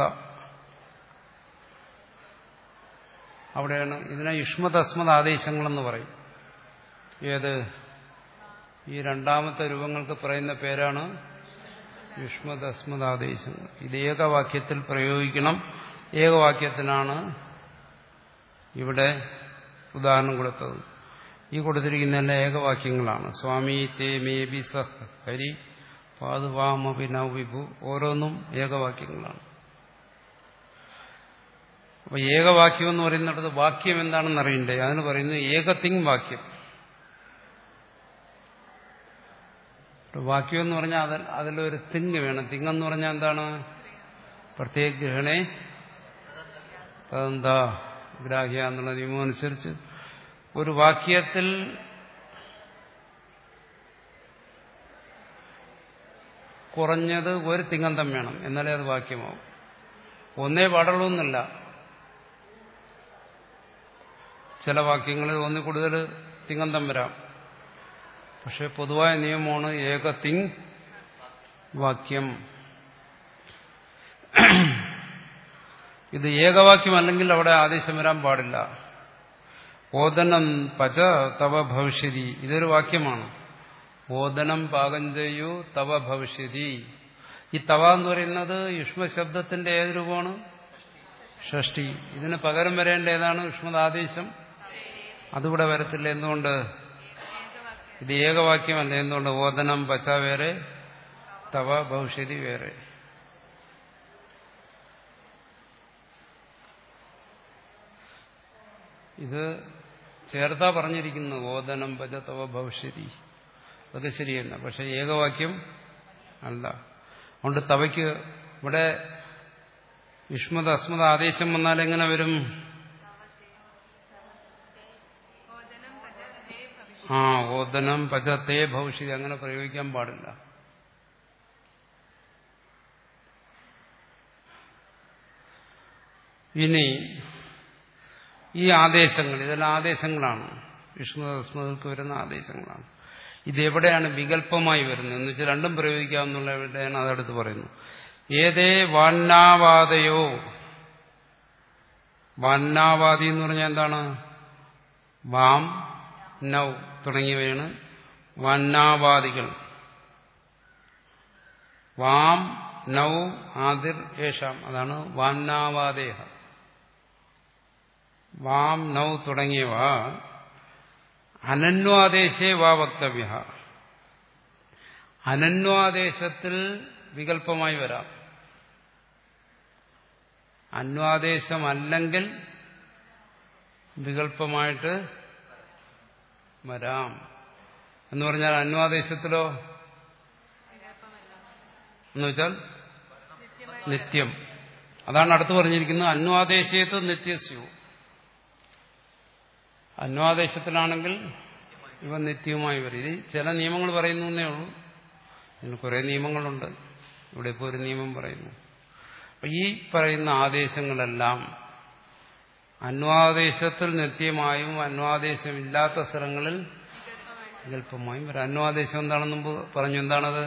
അവിടെയാണ് ഇതിനെ യുഷ്മത് അസ്മത് ആദേശങ്ങളെന്ന് പറയും ഏത് ഈ രണ്ടാമത്തെ രൂപങ്ങൾക്ക് പറയുന്ന പേരാണ് യുഷ്മദസ്മദാദേശങ്ങൾ ഇത് ഏകവാക്യത്തിൽ പ്രയോഗിക്കണം ഏകവാക്യത്തിനാണ് ഇവിടെ ഉദാഹരണം കൊടുത്തത് ഈ കൊടുത്തിരിക്കുന്ന ഏകവാക്യങ്ങളാണ് സ്വാമി തേ മേബി സഹ് ഹരി പാതുവാമപി നൗ വിഭു ഓരോന്നും ഏകവാക്യങ്ങളാണ് അപ്പൊ ഏകവാക്യം എന്ന് പറയുന്നിടത്ത് വാക്യം എന്താണെന്ന് അറിയണ്ടേ അതിന് പറയുന്നത് ഏകത്തിങ് വാക്യം വാക്യം എന്ന് പറഞ്ഞാൽ അതിൽ അതിലൊരു തിങ് വേണം തിങ് എന്ന് പറഞ്ഞാൽ എന്താണ് പ്രത്യേക ഗ്രഹണേ അതെന്താ ഗ്രാഹ്യ എന്നുള്ള നിയമം അനുസരിച്ച് ഒരു വാക്യത്തിൽ കുറഞ്ഞത് ഒരു തിങ്ങന്തം വേണം എന്നാലേ അത് വാക്യമാവും ഒന്നേ പാടുള്ളൂ എന്നല്ല ചില വാക്യങ്ങളിൽ ഒന്നിൽ കൂടുതൽ തിങ്ങന്തം വരാം പക്ഷെ പൊതുവായ നിയമമാണ് ഏക തിങ് വാക്യം ഇത് ഏകവാക്യമല്ലെങ്കിൽ അവിടെ ആദേശം വരാൻ പാടില്ല ഓദനം പച തവ ഭവിഷ്യതി ഇതൊരു വാക്യമാണ് ഓദനം പാകം ചെയ്യൂ തവ ഭവിഷ്യതി ഈ തവ എന്ന് പറയുന്നത് യുഷ്മശബ്ദത്തിന്റെ ഏത് രൂപമാണ് ഷഷ്ടി ഇതിന് പകരം വരേണ്ട ഏതാണ് യുഷ്മത് ആദേശം അതിവിടെ വരത്തില്ല എന്തുകൊണ്ട് ഇത് ഏകവാക്യമല്ല എന്തുകൊണ്ട് ഓദനം പച്ച വേറെ തവ ഭവിഷ്യതി വേറെ ഇത് ചേർത്താ പറഞ്ഞിരിക്കുന്നു ഓദനം പച തവ ഭവിഷ്യതി അതൊക്കെ ശരിയല്ല പക്ഷെ ഏകവാക്യം അല്ല അതുകൊണ്ട് തവയ്ക്ക് ഇവിടെ യുഷ്മത അസ്മത ആദേശം വന്നാൽ എങ്ങനെ വരും
ഓദനം പദ ഹേ ഭവിഷ്യ
ആ ഓദനം പച തേ ഭവിഷ്യതി അങ്ങനെ പ്രയോഗിക്കാൻ പാടില്ല ഇനി ഈ ആദേശങ്ങൾ ഇതെല്ലാം ആദേശങ്ങളാണ് വിഷ്ണുസ്മൃതിക്ക് വരുന്ന ആദേശങ്ങളാണ് ഇതെവിടെയാണ് വികല്പമായി വരുന്നത് എന്ന് വെച്ചാൽ രണ്ടും പ്രയോഗിക്കാമെന്നുള്ള എവിടെയാണ് അതടുത്ത് പറയുന്നു ഏതേ വാന്നാവാദയോ വാന്നാവാദി എന്ന് പറഞ്ഞാൽ എന്താണ് വാം നൗ തുടങ്ങിയവയാണ് വാന്നാവാദികൾ വാം നൗ ആദിർ യേശാം അതാണ് വാന്നാവാദേഹ വാം നൗ തുടങ്ങിയവ അനന്വാദേശേ വാ വക്തവ്യ അനന്വാദേശത്തിൽ വികല്പമായി വരാം അന്വാദേശമല്ലെങ്കിൽ വികല്പമായിട്ട് വരാം എന്ന് പറഞ്ഞാൽ അന്വാദേശത്തിലോ എന്ന് വെച്ചാൽ നിത്യം അതാണ് അടുത്ത് പറഞ്ഞിരിക്കുന്നത് അന്വാദേശത്ത് നിത്യസ്യു അന്വാദേശത്തിലാണെങ്കിൽ ഇവ നിത്യവുമായി വരും ഇത് ചില നിയമങ്ങൾ പറയുന്നു എന്നേ ഉള്ളൂ ഇതിന് കുറെ നിയമങ്ങളുണ്ട് ഇവിടെ ഇപ്പോൾ ഒരു നിയമം പറയുന്നു അപ്പൊ ഈ പറയുന്ന ആദേശങ്ങളെല്ലാം അന്വാദേശത്തിൽ നിത്യമായും അന്വാദേശമില്ലാത്ത സ്ഥലങ്ങളിൽ വികല്പമായും വരാം അന്വാദേശം എന്താണെന്ന് മുമ്പ് പറഞ്ഞു എന്താണത്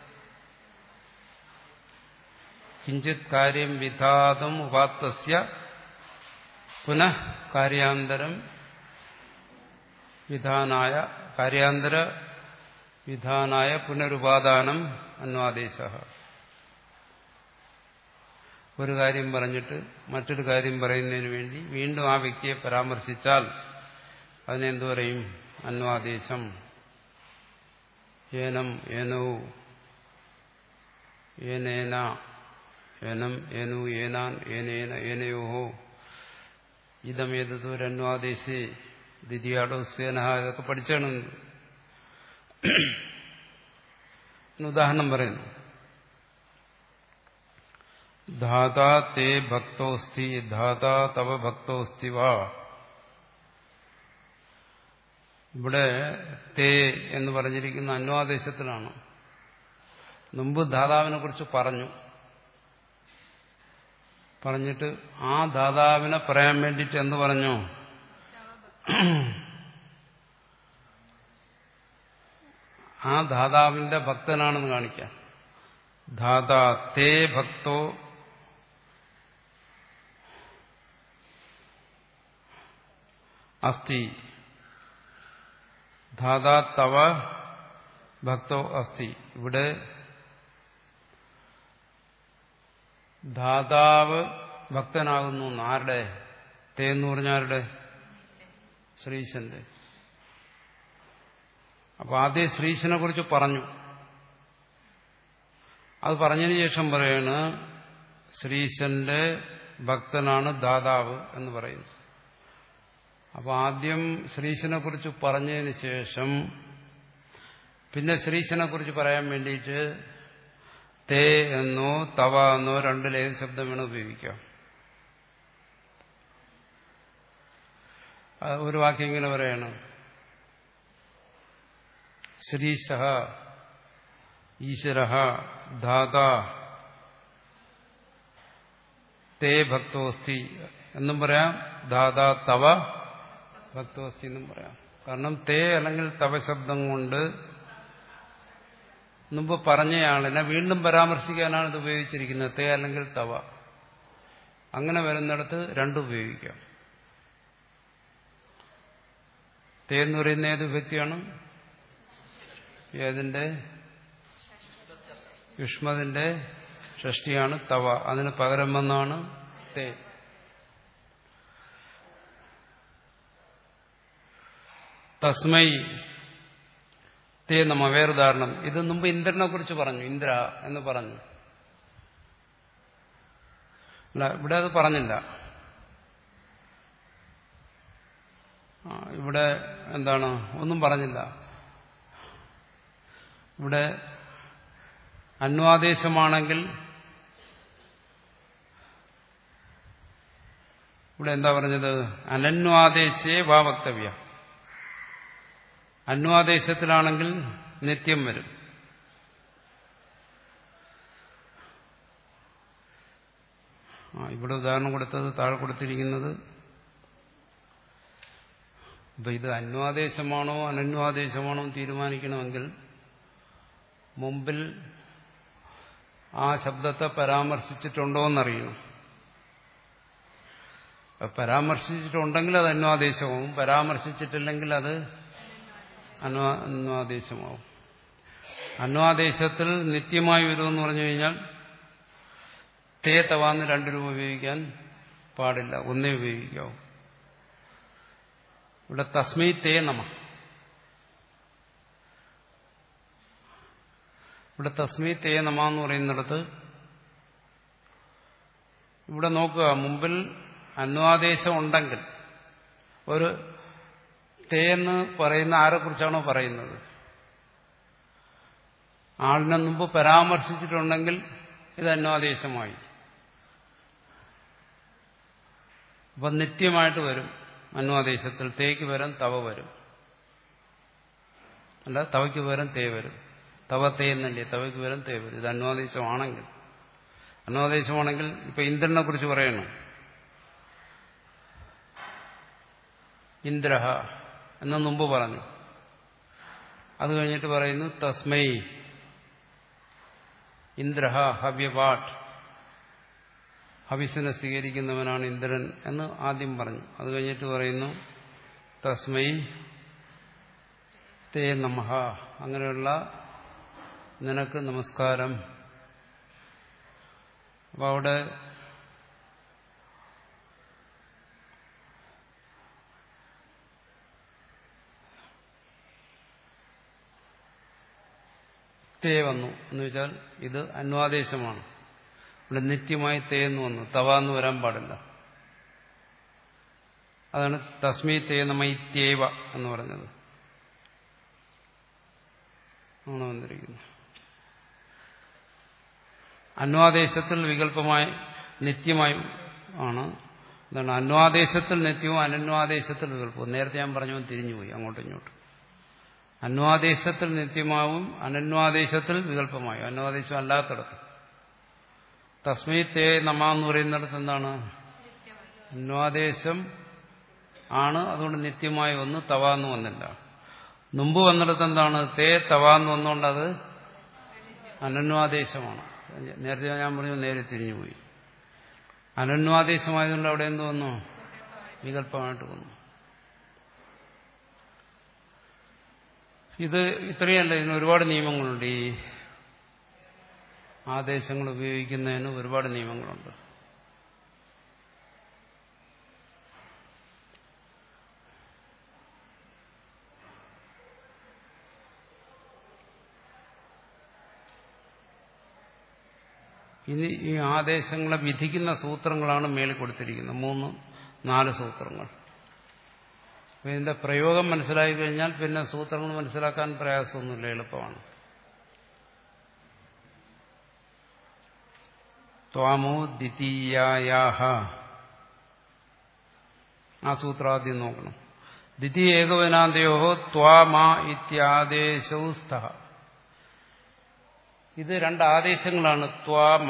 കിഞ്ചിത് കാര്യം വിധാതം ഉപാത്തസ്യ പുനഃ കാര്യാന്തരം വിധാനായ കാര്യാന്തര വിധാനായ പുനരുപാദാനം അന്വാദേശ ഒരു കാര്യം പറഞ്ഞിട്ട് മറ്റൊരു കാര്യം പറയുന്നതിന് വേണ്ടി വീണ്ടും ആ വ്യക്തിയെ പരാമർശിച്ചാൽ അതിനെന്തു പറയും അന്വാദേശം ഏനം ഏനോ ഏനേന ഏനം ഏനു ഏനാൻ ഏനേന ഏനയോഹോ ഇതമേതൊരന്വാദേശേ ദ്വിതീയാടോ സേന ഇതൊക്കെ പഠിച്ചാണ് ഉദാഹരണം പറയുന്നു ധാതാ തേ ഭക്തോസ്തി ധാതാ തവ ഭക്തോസ്തി വാ ഇവിടെ തേ എന്ന് പറഞ്ഞിരിക്കുന്ന അന്വാദേശത്തിലാണ് മുമ്പ് ധാതാവിനെ കുറിച്ച് പറഞ്ഞു പറഞ്ഞിട്ട് ആ ധാതാവിനെ പറയാൻ വേണ്ടിയിട്ട് എന്ത് പറഞ്ഞു ആ ധാതാവിന്റെ ഭക്തനാണെന്ന് കാണിക്കാം ധാതാ തേ ഭക്തോ അസ്തി ധാതാ തവ ഭക്തോ അസ്തി ഇവിടെ ധാതാവ് ഭക്തനാകുന്നു ആരുടെ തേ എന്ന് പറഞ്ഞ ആരുടെ ശ്രീശന്റെ അപ്പൊ ആദ്യം ശ്രീശനെ കുറിച്ച് പറഞ്ഞു അത് പറഞ്ഞതിന് ശേഷം പറയാണ് ശ്രീശന്റെ ഭക്തനാണ് ദാതാവ് എന്ന് പറയുന്നു അപ്പൊ ആദ്യം ശ്രീശനെ കുറിച്ച് പറഞ്ഞതിന് ശേഷം പിന്നെ ശ്രീശനെ കുറിച്ച് പറയാൻ വേണ്ടിയിട്ട് തേ എന്നോ തവ എന്നോ രണ്ടിലേത് ശബ്ദം വേണം ഉപയോഗിക്കാം ഒരു വാക്യം ഇങ്ങനെ പറയണം ശ്രീശ ഈശ്വര ധാത തേ ഭക്തോസ്തി എന്നും പറയാം ദാദ തവ ഭക്തോസ്തി എന്നും പറയാം കാരണം തേ അല്ലെങ്കിൽ തവ ശബ്ദം കൊണ്ട് മുമ്പ് പറഞ്ഞയാളിനെ വീണ്ടും പരാമർശിക്കാനാണ് ഇത് ഉപയോഗിച്ചിരിക്കുന്നത് തേ അല്ലെങ്കിൽ തവ അങ്ങനെ വരുന്നിടത്ത് രണ്ടും ഉപയോഗിക്കാം തേ എന്ന് പറയുന്ന ഏത് വ്യക്തിയാണ് ഏതിന്റെ യുഷ്മതിന്റെ ഷഷ്ടിയാണ് തവ അതിന് പകരം വന്നാണ് തേ തസ്മൈ തേ നമ്മ വേറുദാഹരണം ഇത് മുമ്പ് ഇന്ദ്രനെ കുറിച്ച് പറഞ്ഞു ഇന്ദ്ര എന്ന് പറഞ്ഞു അല്ല ഇവിടെ അത് പറഞ്ഞില്ല ഇവിടെ എന്താണ് ഒന്നും പറഞ്ഞില്ല ഇവിടെ അന്വാദേശമാണെങ്കിൽ ഇവിടെ എന്താ പറഞ്ഞത് അനന്വാദേശേ വാ വക്തവ്യ അന്വാദേശത്തിലാണെങ്കിൽ നിത്യം വരും ഇവിടെ ഉദാഹരണം കൊടുത്തത് താഴെ കൊടുത്തിരിക്കുന്നത് അപ്പൊ ഇത് അന്വാദേശമാണോ അനന്വാദേശമാണോ എന്ന് തീരുമാനിക്കണമെങ്കിൽ മുമ്പിൽ ആ ശബ്ദത്തെ പരാമർശിച്ചിട്ടുണ്ടോ എന്നറിയണം അപ്പൊ പരാമർശിച്ചിട്ടുണ്ടെങ്കിൽ അത് അന്വാദേശമാവും പരാമർശിച്ചിട്ടില്ലെങ്കിൽ അത് അന്വാ അന്വാദേശമാവും അന്വാദേശത്തിൽ നിത്യമായി വരുമെന്ന് പറഞ്ഞു കഴിഞ്ഞാൽ തേ തവാന്ന് രണ്ട് രൂപ ഉപയോഗിക്കാൻ പാടില്ല ഒന്നേ ഉപയോഗിക്കാവൂ ഇവിടെ തസ്മൈ തേ നമ ഇവിടെ തസ്മൈ തേ നമ എന്ന് പറയുന്നിടത്ത് ഇവിടെ നോക്കുക മുമ്പിൽ അന്വാദേശം ഉണ്ടെങ്കിൽ ഒരു തേ എന്ന് പറയുന്ന ആരെക്കുറിച്ചാണോ പറയുന്നത് ആളിനെ മുമ്പ് പരാമർശിച്ചിട്ടുണ്ടെങ്കിൽ ഇത് അന്വാദേശമായി അപ്പം നിത്യമായിട്ട് വരും അന്വാദേശത്തിൽ തേക്ക് പകരം തവ വരും അല്ല തവയ്ക്ക് പകരം തേ വരും തവ തേ എന്നല്ലേ തവയ്ക്ക് പകരം തേ വരും ഇത് അന്വാദേശമാണെങ്കിൽ അന്വാദേശമാണെങ്കിൽ ഇപ്പൊ ഇന്ദ്രനെ കുറിച്ച് പറയണം ഇന്ദ്രഹ എന്ന് മുമ്പ് പറഞ്ഞു അത് കഴിഞ്ഞിട്ട് പറയുന്നു തസ്മൈ ഇന്ദ്രഹ ഹവ്യപാഠ് ഹവിസിനെ സ്വീകരിക്കുന്നവനാണ് ഇന്ദ്രൻ എന്ന് ആദ്യം പറഞ്ഞു അത് കഴിഞ്ഞിട്ട് പറയുന്നു തസ്മൈ തേ നമഹ അങ്ങനെയുള്ള നിനക്ക് നമസ്കാരം അപ്പൊ അവിടെ തേ വന്നു എന്ന് വെച്ചാൽ ഇത് അന്വാദേശമാണ് ഇവിടെ നിത്യമായി തേ എന്ന് വന്നു തവ എന്ന് വരാൻ പാടില്ല അതാണ് തസ്മി തേ നമൈത്യേവ എന്ന് പറഞ്ഞത് ആണ് വന്നിരിക്കുന്നത് അന്വാദേശത്തിൽ വികല്പമായി നിത്യമായി ആണ് എന്താണ് അന്വാദേശത്തിൽ നിത്യവും അനന്വാദേശത്തിൽ വികല്പവും നേരത്തെ ഞാൻ പറഞ്ഞു തിരിഞ്ഞുപോയി അങ്ങോട്ടും ഇങ്ങോട്ടും അന്വാദേശത്തിൽ നിത്യമാവും അനന്വാദേശത്തിൽ വികല്പമായും അന്വാദേശം അല്ലാത്തടത്ത് തസ്മൈ തേ നമ എന്ന് പറയുന്നിടത്ത് എന്താണ് അന്വാദേശം ആണ് അതുകൊണ്ട് നിത്യമായി വന്ന് തവാന്ന് വന്നില്ല മുമ്പ് വന്നിടത്ത് എന്താണ് തേ തവാന്ന് വന്നുകൊണ്ട് അത് അനന്വാദേശമാണ് നേരത്തെ ഞാൻ പറഞ്ഞു നേരെ തിരിഞ്ഞുപോയി അനന്വാദേശമായതുകൊണ്ട് അവിടെ എന്ത് വന്നു വികല്പമായിട്ട് വന്നു ഇത് ഇത്രയല്ല ഇതിന് ഒരുപാട് നിയമങ്ങളുണ്ട് ഈ ആദേശങ്ങൾ ഉപയോഗിക്കുന്നതിന് ഒരുപാട് നിയമങ്ങളുണ്ട് ഇനി ഈ ആദേശങ്ങളെ വിധിക്കുന്ന സൂത്രങ്ങളാണ് മേളിൽ കൊടുത്തിരിക്കുന്നത് മൂന്ന് നാല് സൂത്രങ്ങൾ അപ്പൊ ഇതിന്റെ പ്രയോഗം മനസ്സിലായി കഴിഞ്ഞാൽ പിന്നെ സൂത്രങ്ങൾ മനസ്സിലാക്കാൻ പ്രയാസമൊന്നുമില്ല എളുപ്പമാണ് ത്വാമോ ദ്വിതീയായാഹ ആ സൂത്രാദ്യം നോക്കണം ദ്വിതീയ ഏകവനാന്തയോ ത്വാമാ ഇത്യാദേശൗ സ്ഥ ഇത് രണ്ട് ആദേശങ്ങളാണ് ത്വാമ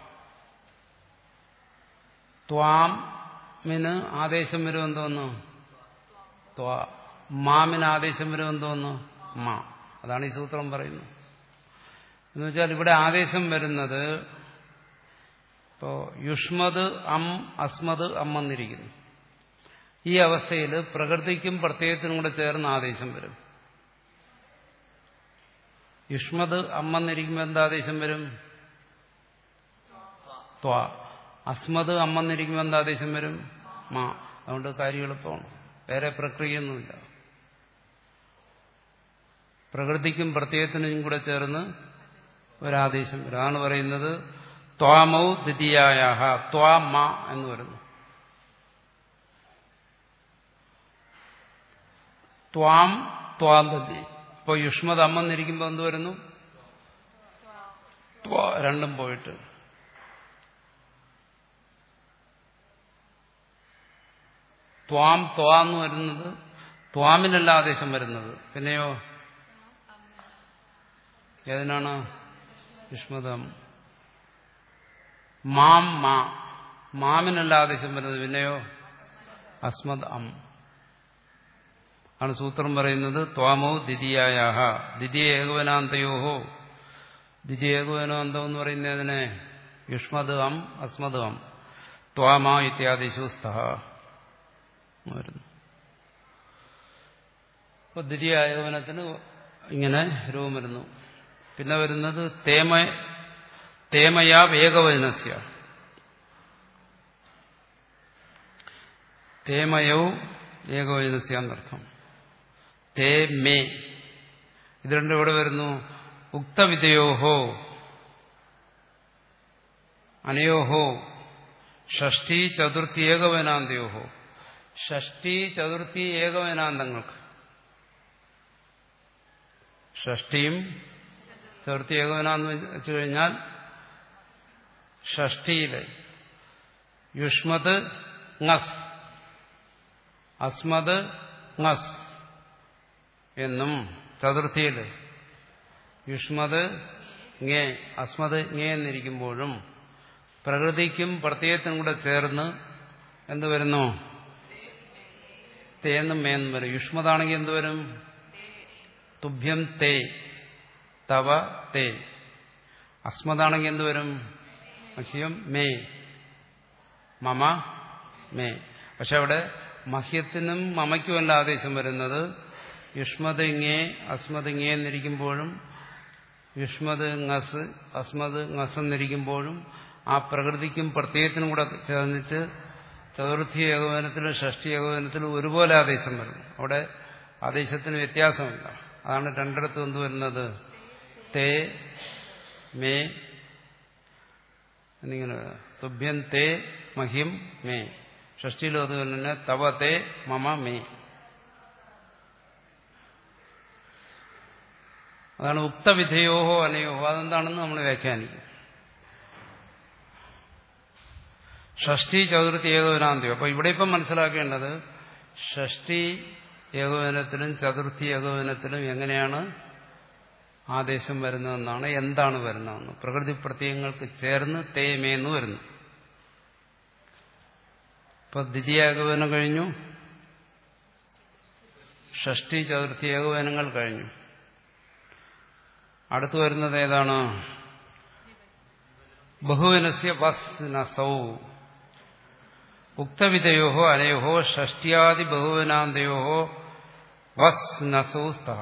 ത്വാമിന് ആദേശം വരും എന്തോന്നു ത്വാ മാമിന് ആദേശം വരും എന്തോന്നു മാ അതാണ് ഈ സൂത്രം പറയുന്നത് എന്ന് വെച്ചാൽ ഇവിടെ ആദേശം വരുന്നത് ഇപ്പോ യുഷ്മത് അം അസ്മത് അം എന്നിരിക്കുന്നു ഈ അവസ്ഥയിൽ പ്രകൃതിക്കും പ്രത്യയത്തിനും കൂടെ ചേർന്ന് ആദേശം വരും യുഷ്മത് അമ്മെന്നിരിക്കുമ്പോൾ എന്താ ആദേശം വരും ത്വ അസ്മത് അമ്മെന്നിരിക്കുമ്പോൾ എന്താ ആദേശം വരും മാ അതുകൊണ്ട് കാര്യം എളുപ്പമാണ് വേറെ പ്രക്രിയയൊന്നുമില്ല പ്രകൃതിക്കും പ്രത്യയത്തിനും കൂടെ ചേർന്ന് ഒരാദേശം വരും അതാണ് പറയുന്നത് ത്വാമൗ ദ്വിതീയായ ത്വാമ എന്ന് വരുന്നു ത്വാം ത്വാന്തതി അപ്പോൾ യുഷ്മത് അമ്മെന്നിരിക്കുമ്പോൾ എന്ത് വരുന്നു ത്വ രണ്ടും പോയിട്ട് ത്വാം ത്വാ എന്ന് വരുന്നത് ത്വാമിനല്ല ആദേശം വരുന്നത് പിന്നെയോ ഏതിനാണ് യുഷ്മതം മാം മാ മാമിനല്ല ആദേശം വരുന്നത് പിന്നെയോ അസ്മദ് അം ആണ് സൂത്രം പറയുന്നത് ത്വാമോ ദ്വിതീയായ ദ്വിതീയ ഏകവനാന്തയോഹോ ദ്വിതീയ ഏകവനാന്തം എന്ന് പറയുന്നതിനെ യുഷ്മത് അം അസ്മദ് അം ത്വാമ ഇത്യാദിഷു സ്ഥ വരുന്നു അപ്പോൾ ദ്വിതീയ ഏകവനത്തിന് ഇങ്ങനെ രൂപം വരുന്നു പിന്നെ വരുന്നത് തേമ തേമയാ വേഗവചനസ്യ തേമയൗ ഏകവചനസ്യ എന്നർത്ഥം തേ മേ ഇത് രണ്ടും ഇവിടെ വരുന്നു ഉക്തവിധയോഹോ അനയോഹോ ഷഷ്ടി ചതുർത്ഥി ഏകവനാന്തയോഹോ ഷഷ്ടി ചതുർത്ഥി ഏകവനാന്തങ്ങൾക്ക് ഷഷ്ടിയും ചതുർത്ഥി ഏകവനാന്ന് വെച്ചു കഴിഞ്ഞാൽ ഷഷ്ടിയിലെ യുഷ്മത് ngസ് അസ്മത് ngസ് എന്നും ചതുർത്ഥിയിൽ യുഷ്മത് ngേ അസ്മത് ngേ എന്നിരിക്കുമ്പോഴും പ്രകൃതിക്കും പ്രത്യയത്തിനും കൂടെ ചേർന്ന് എന്ത് വരുന്നു തേന്നും മേന്നും വരും യുഷ്മതാണെങ്കിൽ എന്ത് വരും തുഭ്യം തേ തവ തേ അസ്മതാണെങ്കിൽ എന്ത് വരും മഹ്യം മേ മമ മേ പക്ഷെ അവിടെ മഹ്യത്തിനും മമയ്ക്കുമല്ല ആദേശം വരുന്നത് യുഷ്മത് ഇങ്ങേ അസ്മത് ഇങ്ങേ എന്നിരിക്കുമ്പോഴും യുഷ്മത് ngസ് അസ്മത് ngസ് എന്നിരിക്കുമ്പോഴും ആ പ്രകൃതിക്കും പ്രത്യയത്തിനും കൂടെ ചേർന്നിട്ട് ചതുർത്ഥി ഏകോപനത്തിലും ഷഷ്ടി ഏകോപനത്തിലും ഒരുപോലെ ആദേശം വരുന്നു അവിടെ ആദേശത്തിന് വ്യത്യാസമില്ല അതാണ് രണ്ടിടത്തും എന്ത് വരുന്നത് തേ മേ എന്നിങ്ങനെ തുഭ്യം തേ മഹ്യം മേ ഷഷ്ടിയിലും അത് തന്നെ തവ തേ മമ മേ അതാണ് ഉക്തവിധയോഹോ അനയോഹോ അതെന്താണെന്ന് നമ്മൾ വ്യാഖ്യാനിക്കും ഷഷ്ടി ചതുർത്ഥി ഏകോപനാന്തിയോ അപ്പൊ ഇവിടെ ഇപ്പം മനസ്സിലാക്കേണ്ടത് ഷഷ്ടി ഏകോപനത്തിലും ചതുർത്ഥി ഏകോപനത്തിലും എങ്ങനെയാണ് ആദേശം വരുന്നതെന്നാണ് എന്താണ് വരുന്നതെന്ന് പ്രകൃതി പ്രത്യയങ്ങൾക്ക് ചേർന്ന് തേമേന്ന് വരുന്നു ഇപ്പൊ ദ്വിതീയ ഏകോപനം കഴിഞ്ഞു ഷഷ്ടി ചതുർത്ഥി ഏകോപനങ്ങൾ കഴിഞ്ഞു അടുത്തു വരുന്നത് ഏതാണ് ബഹുവനസ്യ വസ്നസൗ ഉക്തവിധയോഹോ അനയോഹോ ഷഷ്ട്യാദി ബഹുവനാന്തയോഹോ വസ്നസൗ സ്ത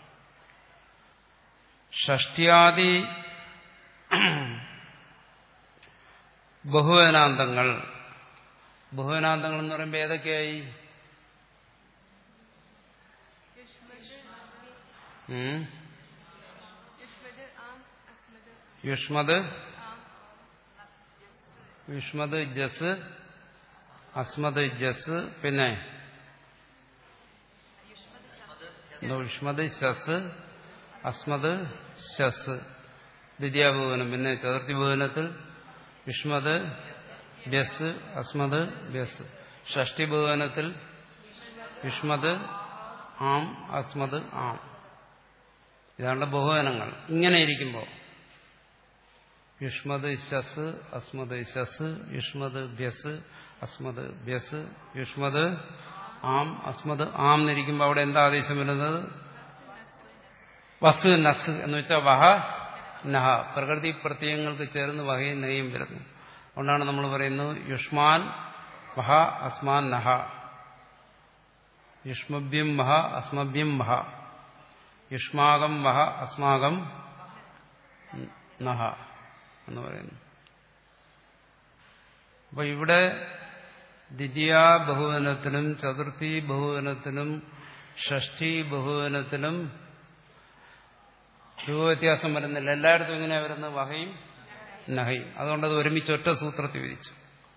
ഷഷ്ട്യാദി ബഹുവനാന്തങ്ങൾ ബഹുവനാന്തങ്ങൾ എന്ന് പറയുമ്പോൾ ഏതൊക്കെയായി ഉം?
യുഷ്മത് ആം അസ്മത്
യുഷ്മത്
ആം
യുഷ്മത് ജസ് അസ്മത് ജസ് പിന്നെ എന്തോ യുഷ്മത് ശസ് അസ്മത് ശസ് ദ്വിതീയഭുവനം പിന്നെ ചതുർത്ഥി ഭുവനത്തിൽ യുഷ്മത് ബസ് അസ്മത് ബസ് ഷഷ്ടി ഭുവനത്തിൽ യുഷ്മത് ആം അസ്മത് ആം ഇതാണ് ബഹുവനങ്ങൾ ഇങ്ങനെ ഇരിക്കുമ്പോൾ യുഷ്മത് ശസ് അസ്മത് ശസ് യുഷ്മത് ബ്യസ് അസ്മത് ബ്യസ് യുഷ്മത് ആം അസ്മത് ആം എന്നിരിക്കുമ്പോൾ അവിടെ എന്താ ആദേശം വരുന്നത് വസ് നസ് എന്ന് വെച്ചാൽ വഹ നഹ പ്രകൃതി പ്രത്യയങ്ങൾക്ക് ചേർന്ന് വഹയും നഹയും വരുന്നു അതുകൊണ്ടാണ് നമ്മൾ പറയുന്നത് യുഷ്മാൻ വഹ അസ്മാൻ നഹ യുഷ്മഭ്യം വഹ അസ്മഭ്യം വഹ യുഷ്മാകം വഹ അസ്മാകം നഹ എന്ന് പറയുന്നു അപ്പൊ ഇവിടെ ദ്വിതീയ ബഹുവനത്തിലും ചതുർത്ഥി ബഹുവനത്തിലും ഷഷ്ടി ബഹുവനത്തിലും രൂപവ്യത്യാസം വരുന്നില്ല എല്ലായിടത്തും ഇങ്ങനെ വരുന്നത് വഹയും നഹയും അതുകൊണ്ട് അത് ഒരുമിച്ച് ഒറ്റ സൂത്രത്തിൽ വിധിച്ചു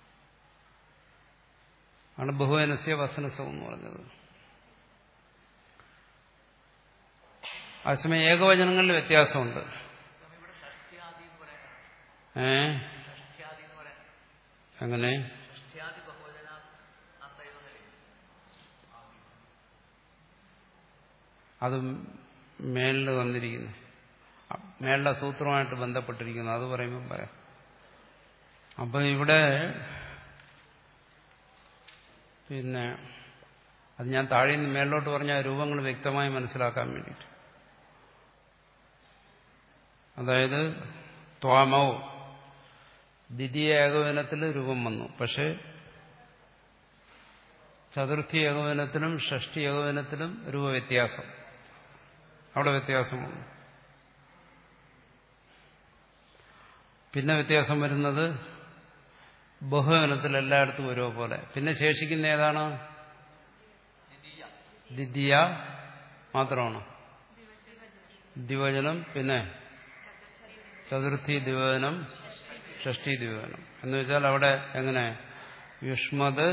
ആണ് ബഹുവനസ്യ വസനസം എന്ന് പറഞ്ഞത് അതേസമയം ഏകവചനങ്ങളിൽ വ്യത്യാസമുണ്ട് ഏ എങ്ങനെ അത് മേളിൽ വന്നിരിക്കുന്നു മേളിലെ സൂത്രമായിട്ട് ബന്ധപ്പെട്ടിരിക്കുന്നു അത് പറയുമ്പോൾ പറയാം അപ്പൊ ഇവിടെ പിന്നെ അത് ഞാൻ താഴെ നിന്ന് മേളിലോട്ട് പറഞ്ഞ ആ രൂപങ്ങൾ വ്യക്തമായി മനസ്സിലാക്കാൻ വേണ്ടിയിട്ട് അതായത് ത്വാമോ ദ്വിതീയ ഏകോപനത്തിൽ രൂപം വന്നു പക്ഷേ ചതുർത്ഥി ഏകോപനത്തിലും ഷഷ്ടി ഏകോപനത്തിലും രൂപവ്യത്യാസം അവിടെ വ്യത്യാസം വന്നു പിന്നെ വ്യത്യാസം വരുന്നത് ബഹുവനത്തിൽ എല്ലായിടത്തും ഒരുപോലെ പിന്നെ ശേഷിക്കുന്ന ഏതാണ് ദ്വിതീയ മാത്രമാണ് ദ്വിവചനം പിന്നെ ചതുർത്ഥി ദ്വിവചനം ഷഷ്ടി ദ്വിവചനം എന്ന് വെച്ചാൽ അവിടെ എങ്ങനെ യുഷ്മത്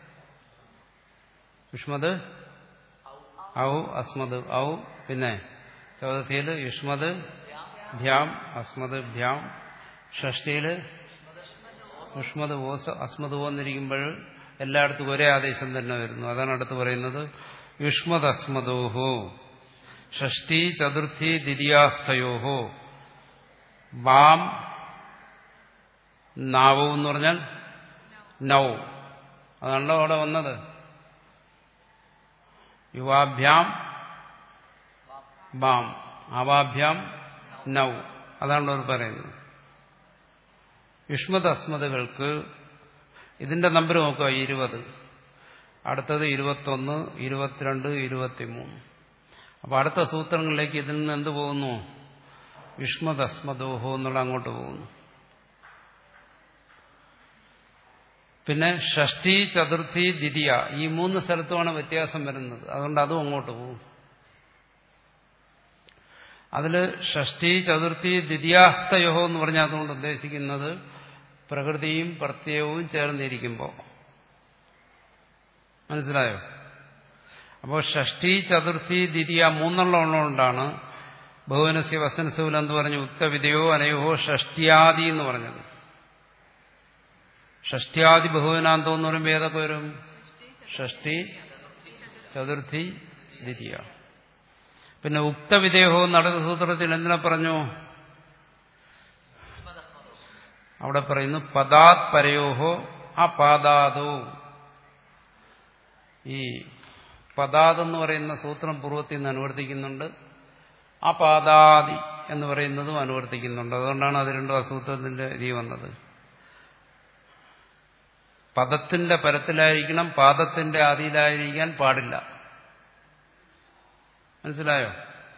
യുഷ്മത് ഔ അസ്മത് ഔ പിന്നെ ചതുർത്ഥിയിൽ യുഷ്മത് ഭ്യാം അസ്മത് ഭ്യാം ഷഷ്ടിയിൽ ഉഷ്മത് ഓസ് അസ്മത് ഓന്നിരിക്കുമ്പോൾ എല്ലായിടത്തും ഒരേ ആദേശം തന്നെ വരുന്നു അതാണ് അടുത്ത് പറയുന്നത് യുഷ്മത് അസ്മദോഹോ ഷഷ്ടി ചതുർത്ഥി ദ്വിതീയാസ്തയോഹോ വാം നാവോ എന്ന് പറഞ്ഞാൽ നൗ അതാണല്ലോ അവിടെ വന്നത് യുവാഭ്യാം ബാം അവാഭ്യാം നൗ അതാണല്ലോ അവർ പറയുന്നത് യുഷ്മത് അസ്മതകൾക്ക് ഇതിന്റെ നമ്പർ നോക്കുക ഇരുപത് അടുത്തത് ഇരുപത്തൊന്ന് ഇരുപത്തിരണ്ട് ഇരുപത്തിമൂന്ന് അപ്പൊ അടുത്ത സൂത്രങ്ങളിലേക്ക് ഇതിൽ നിന്ന് എന്ത് പോകുന്നു യുഷ്മത് അസ്മദോഹോ എന്നുള്ള അങ്ങോട്ട് പോകുന്നു പിന്നെ ഷഷ്ടി ചതുർത്ഥി ദ്വിതീയ ഈ മൂന്ന് സ്ഥലത്തുമാണ് വ്യത്യാസം വരുന്നത് അതുകൊണ്ട് അതും അങ്ങോട്ട് പോകും അതിൽ ഷഷ്ടി ചതുർത്ഥി ദ്വിതീയാസ്തയോഹോ എന്ന് പറഞ്ഞാൽ അതുകൊണ്ട് ഉദ്ദേശിക്കുന്നത് പ്രകൃതിയും പ്രത്യയവും ചേർന്നിരിക്കുമ്പോൾ മനസ്സിലായോ അപ്പോൾ ഷഷ്ടി ചതുർത്ഥി ദ്വിതീയ മൂന്നെണ്ണം ഉള്ളതുകൊണ്ടാണ് ബഹുവനസ്യ വസനസൂൽ എന്ന് പറഞ്ഞു ഉക്തവിധയോ അനയോഹോ ഷഷ്ടിയാദി എന്ന് പറഞ്ഞത് ഷഷ്ടിയാദി ബഹുവനാന്തം എന്ന് പറയുമ്പോൾ ഏതൊക്കെ വരും ഷഷ്ടി ചതുർത്ഥി ദ്വിതീയ പിന്നെ ഉക്തവിദേഹോ നടന്ന സൂത്രത്തിൽ എന്തിനാ പറഞ്ഞു അവിടെ പറയുന്നു പദാത് പരയോഹോ അപാദാദോ ഈ പദാത് എന്ന് പറയുന്ന സൂത്രം പൂർവ്വത്തിൽ നിന്ന് അനുവർത്തിക്കുന്നുണ്ട് അപാദാദി എന്ന് പറയുന്നതും അനുവർത്തിക്കുന്നുണ്ട് അതുകൊണ്ടാണ് അത് രണ്ടും ആ സൂത്രത്തിന്റെ രീതി വന്നത് പദത്തിന്റെ പരത്തിലായിരിക്കണം പാദത്തിന്റെ ആദിയിലായിരിക്കാൻ പാടില്ല മനസ്സിലായോ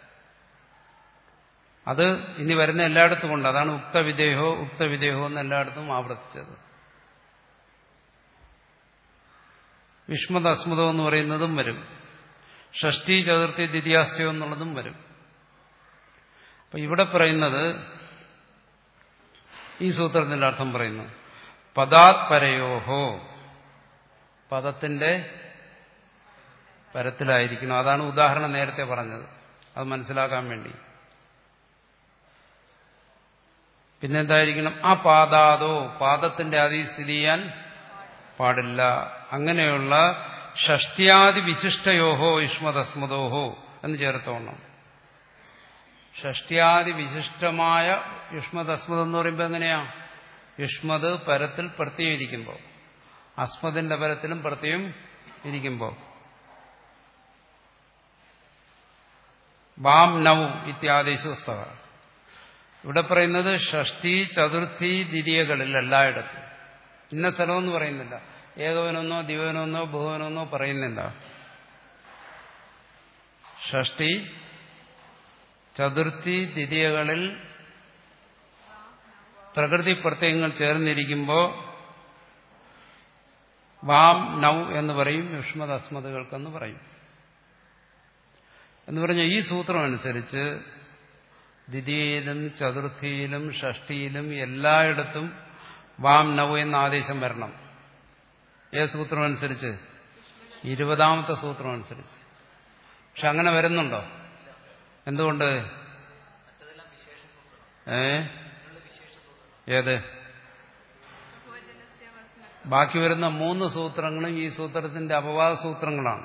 അത് ഇനി വരുന്ന എല്ലായിടത്തും ഉണ്ട് അതാണ് ഉക്തവിദേഹോ ഉക്തവിദേഹോ എന്ന് എല്ലായിടത്തും ആവർത്തിച്ചത് വിഷ്മത അസ്മതോ എന്ന് പറയുന്നതും വരും ഷഷ്ടി ചതുർത്ഥി ദ്വിതീയാസ്യോ എന്നുള്ളതും വരും അപ്പൊ ഇവിടെ പറയുന്നത് ഈ സൂത്രത്തിന്റെ അർത്ഥം പറയുന്നു പദാത് പരയോഹോ പദത്തിന്റെ പരത്തിലായിരിക്കണം അതാണ് ഉദാഹരണം നേരത്തെ പറഞ്ഞത് അത് മനസ്സിലാക്കാൻ വേണ്ടി പിന്നെന്തായിരിക്കണം ആ പാദാതോ പാദത്തിന്റെ അതി സ്ഥിതി ചെയ്യാൻ പാടില്ല അങ്ങനെയുള്ള ഷഷ്ടിയാദി വിശിഷ്ടയോഹോ യുഷ്മതസ്മതോഹോ എന്ന് ചേർത്തോണം ഷഷ്ടിയാദി വിശിഷ്ടമായ യുഷ്മതസ്മത് എന്ന് പറയുമ്പോൾ എങ്ങനെയാ യുഷ്മത് പരത്തിൽ പ്രത്യം ഇരിക്കുമ്പോൾ അസ്മതിന്റെ പരത്തിലും പ്രത്യം ഇരിക്കുമ്പോൾ വാം നൗ ഇത്യാദേശസ്തവ ഇവിടെ പറയുന്നത് ഷഷ്ടി ചതുർത്ഥി ദ്വിതീയകളിൽ എല്ലായിടത്തും ഇന്ന സ്ഥലമെന്ന് പറയുന്നില്ല ഏകവനെന്നോ ദിവനെന്നോ ബഹുവനെന്നോ പറയുന്നില്ല ഷഷ്ടി ചതുർത്ഥി ദ്വിതീയകളിൽ പ്രകൃതി പ്രത്യയങ്ങൾ ചേർന്നിരിക്കുമ്പോൾ വാം നൗ എന്ന് പറയും യുഷ്മത് അസ്മതകൾക്കെന്ന് പറയും എന്ന് പറഞ്ഞ ഈ സൂത്രം അനുസരിച്ച് ദ്വിതീയയിലും ചതുർത്ഥിയിലും ഷഷ്ടിയിലും എല്ലായിടത്തും വാം നൗ എന്ന ആദേശം വരണം ഏത് സൂത്രം അനുസരിച്ച് ഇരുപതാമത്തെ സൂത്രം അനുസരിച്ച് പക്ഷെ അങ്ങനെ വരുന്നുണ്ടോ എന്തുകൊണ്ട് ഏ ഏത് ബാക്കി വരുന്ന മൂന്ന് സൂത്രങ്ങളും ഈ സൂത്രത്തിന്റെ അപവാദ സൂത്രങ്ങളാണ്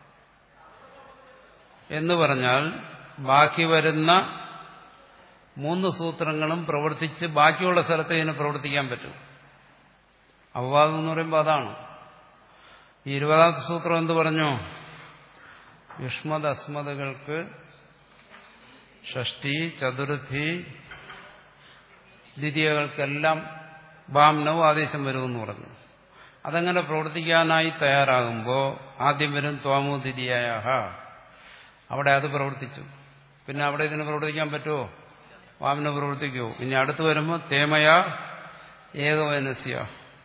എന്ന് പറഞ്ഞാൽ ബാക്കി വരുന്ന മൂന്ന് സൂത്രങ്ങളും പ്രവർത്തിച്ച് ബാക്കിയുള്ള സ്ഥലത്ത് ഇതിന് പ്രവർത്തിക്കാൻ പറ്റും അപവാദം എന്ന് പറയുമ്പോൾ അതാണ് ഈ ഇരുപതാമത്തെ സൂത്രം എന്ത് പറഞ്ഞു യുഷ്മത് അസ്മതകൾക്ക് ഷഷ്ടി ചതുർത്ഥി ദ്വിതീയകൾക്കെല്ലാം ബാംനവും ആദേശം വരുമെന്ന് പറഞ്ഞു അതങ്ങനെ പ്രവർത്തിക്കാനായി തയ്യാറാകുമ്പോൾ ആദ്യം വരും ത്വാമു ദ്വിതീയായ അവിടെ അത് പ്രവർത്തിച്ചു പിന്നെ അവിടെ ഇതിന് പ്രവർത്തിക്കാൻ പറ്റുമോ വാമിന് പ്രവർത്തിക്കുമോ ഇനി അടുത്ത് വരുമ്പോൾ തേമയ ഏകവനസ്യ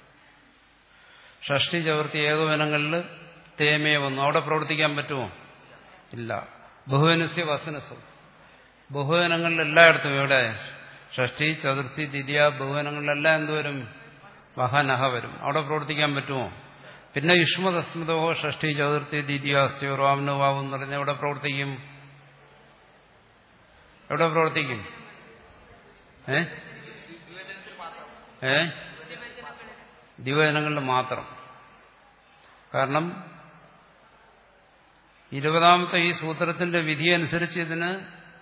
ഷഷ്ടി ചവർത്തി ഏകവനങ്ങളിൽ തേമയെ വന്നു അവിടെ പ്രവർത്തിക്കാൻ പറ്റുമോ ഇല്ല ബഹുവനസ്യ വസനസ്സും ബഹുവനങ്ങളിൽ എല്ലായിടത്തും ഇവിടെ ഷഷ്ടി ചതുർത്ഥി ദ്വിതീയ ബഹുവനങ്ങളിലെല്ലാം എന്തുവരും വഹനഹ വരും അവിടെ പ്രവർത്തിക്കാൻ പറ്റുമോ പിന്നെ യുഷ്മതസ്മതോ ഷഷ്ടി ചതുർത്ഥി ദ്വിതീയാസ്യോ റാംനുവാവും എന്ന് പറഞ്ഞാൽ എവിടെ പ്രവർത്തിക്കും എവിടെ പ്രവർത്തിക്കും ഏ ഏ ദിവചനങ്ങളിൽ മാത്രം കാരണം ഇരുപതാമത്തെ ഈ സൂത്രത്തിന്റെ വിധി അനുസരിച്ച് ഇതിന്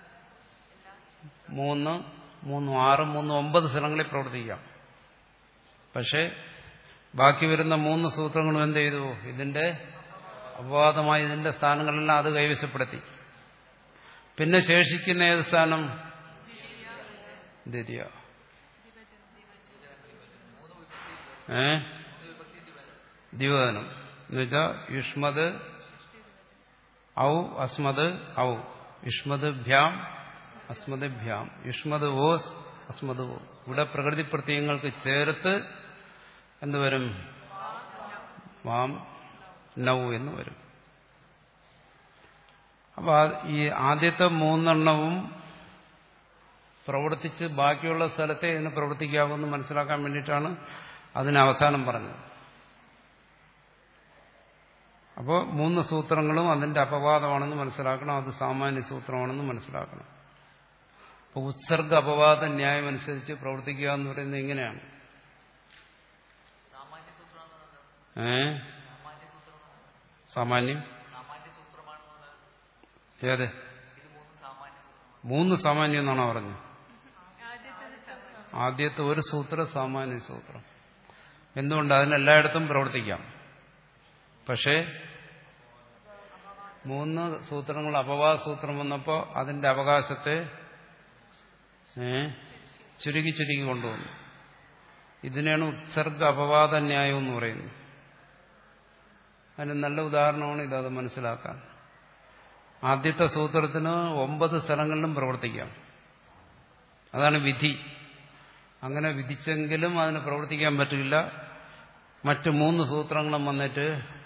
മൂന്ന് മൂന്നും ആറ് മൂന്നും ഒമ്പത് സ്ഥലങ്ങളിൽ പ്രവർത്തിക്കാം പക്ഷേ ബാക്കി വരുന്ന മൂന്ന് സൂത്രങ്ങളും എന്ത് ചെയ്തു ഇതിന്റെ അപവാദമായി ഇതിന്റെ സ്ഥാനങ്ങളെല്ലാം അത് കൈവശപ്പെടുത്തി പിന്നെ ശേഷിക്കുന്ന ഏത് സ്ഥാനം ദ്വിതീയ ഏ ദ്വിവദനം എന്നുവെച്ചാ യുഷ്മത് ഔ അസ്മത് ഔ യുഷ്മത് ഭ്യാം അസ്മത് ഭ്യാം യുഷ്മത് ഓസ് അസ്മത് ഓ ഇവിടെ പ്രകൃതി പ്രത്യയങ്ങൾക്ക് ചേർത്ത് എന്തുവരും വാം നൗ എന്ന് വരും അപ്പൊ ഈ ആദ്യത്തെ മൂന്നെണ്ണവും പ്രവർത്തിച്ച് ബാക്കിയുള്ള സ്ഥലത്തെ ഇതിന് പ്രവർത്തിക്കാവുമെന്ന് മനസ്സിലാക്കാൻ വേണ്ടിയിട്ടാണ് അതിന് അവസാനം പറഞ്ഞത് അപ്പോൾ മൂന്ന് സൂത്രങ്ങളും അതിന്റെ അപവാദമാണെന്ന് മനസ്സിലാക്കണം അത് സാമാന്യ സൂത്രമാണെന്ന് മനസ്സിലാക്കണം അപ്പോൾ ഉത്സർഗ അപവാദ ന്യായം അനുസരിച്ച് പ്രവർത്തിക്കുക എന്ന് പറയുന്നത് ഇങ്ങനെയാണ് ഏ സാമാന്യം ഏത് മൂന്ന് സാമാന്യം എന്നാണോ പറഞ്ഞത് ആദ്യത്തെ ഒരു സൂത്രം സാമാന്യ സൂത്രം എന്തുകൊണ്ട് അതിനെല്ലായിടത്തും പ്രവർത്തിക്കാം പക്ഷേ മൂന്ന് സൂത്രങ്ങൾ അപവാദ സൂത്രം വന്നപ്പോൾ അതിന്റെ അവകാശത്തെ ചുരുക്കി ചുരുക്കി കൊണ്ടുവന്നു ഇതിനെയാണ് ഉത്സർഗ അപവാദ ന്യായം എന്ന് പറയുന്നത് അതിന് നല്ല ഉദാഹരണമാണ് ഇതത് മനസ്സിലാക്കാൻ ആദ്യത്തെ സൂത്രത്തിന് ഒമ്പത് സ്ഥലങ്ങളിലും പ്രവർത്തിക്കാം അതാണ് വിധി അങ്ങനെ വിധിച്ചെങ്കിലും അതിന് പ്രവർത്തിക്കാൻ പറ്റില്ല മറ്റ് മൂന്ന് സൂത്രങ്ങളും വന്നിട്ട്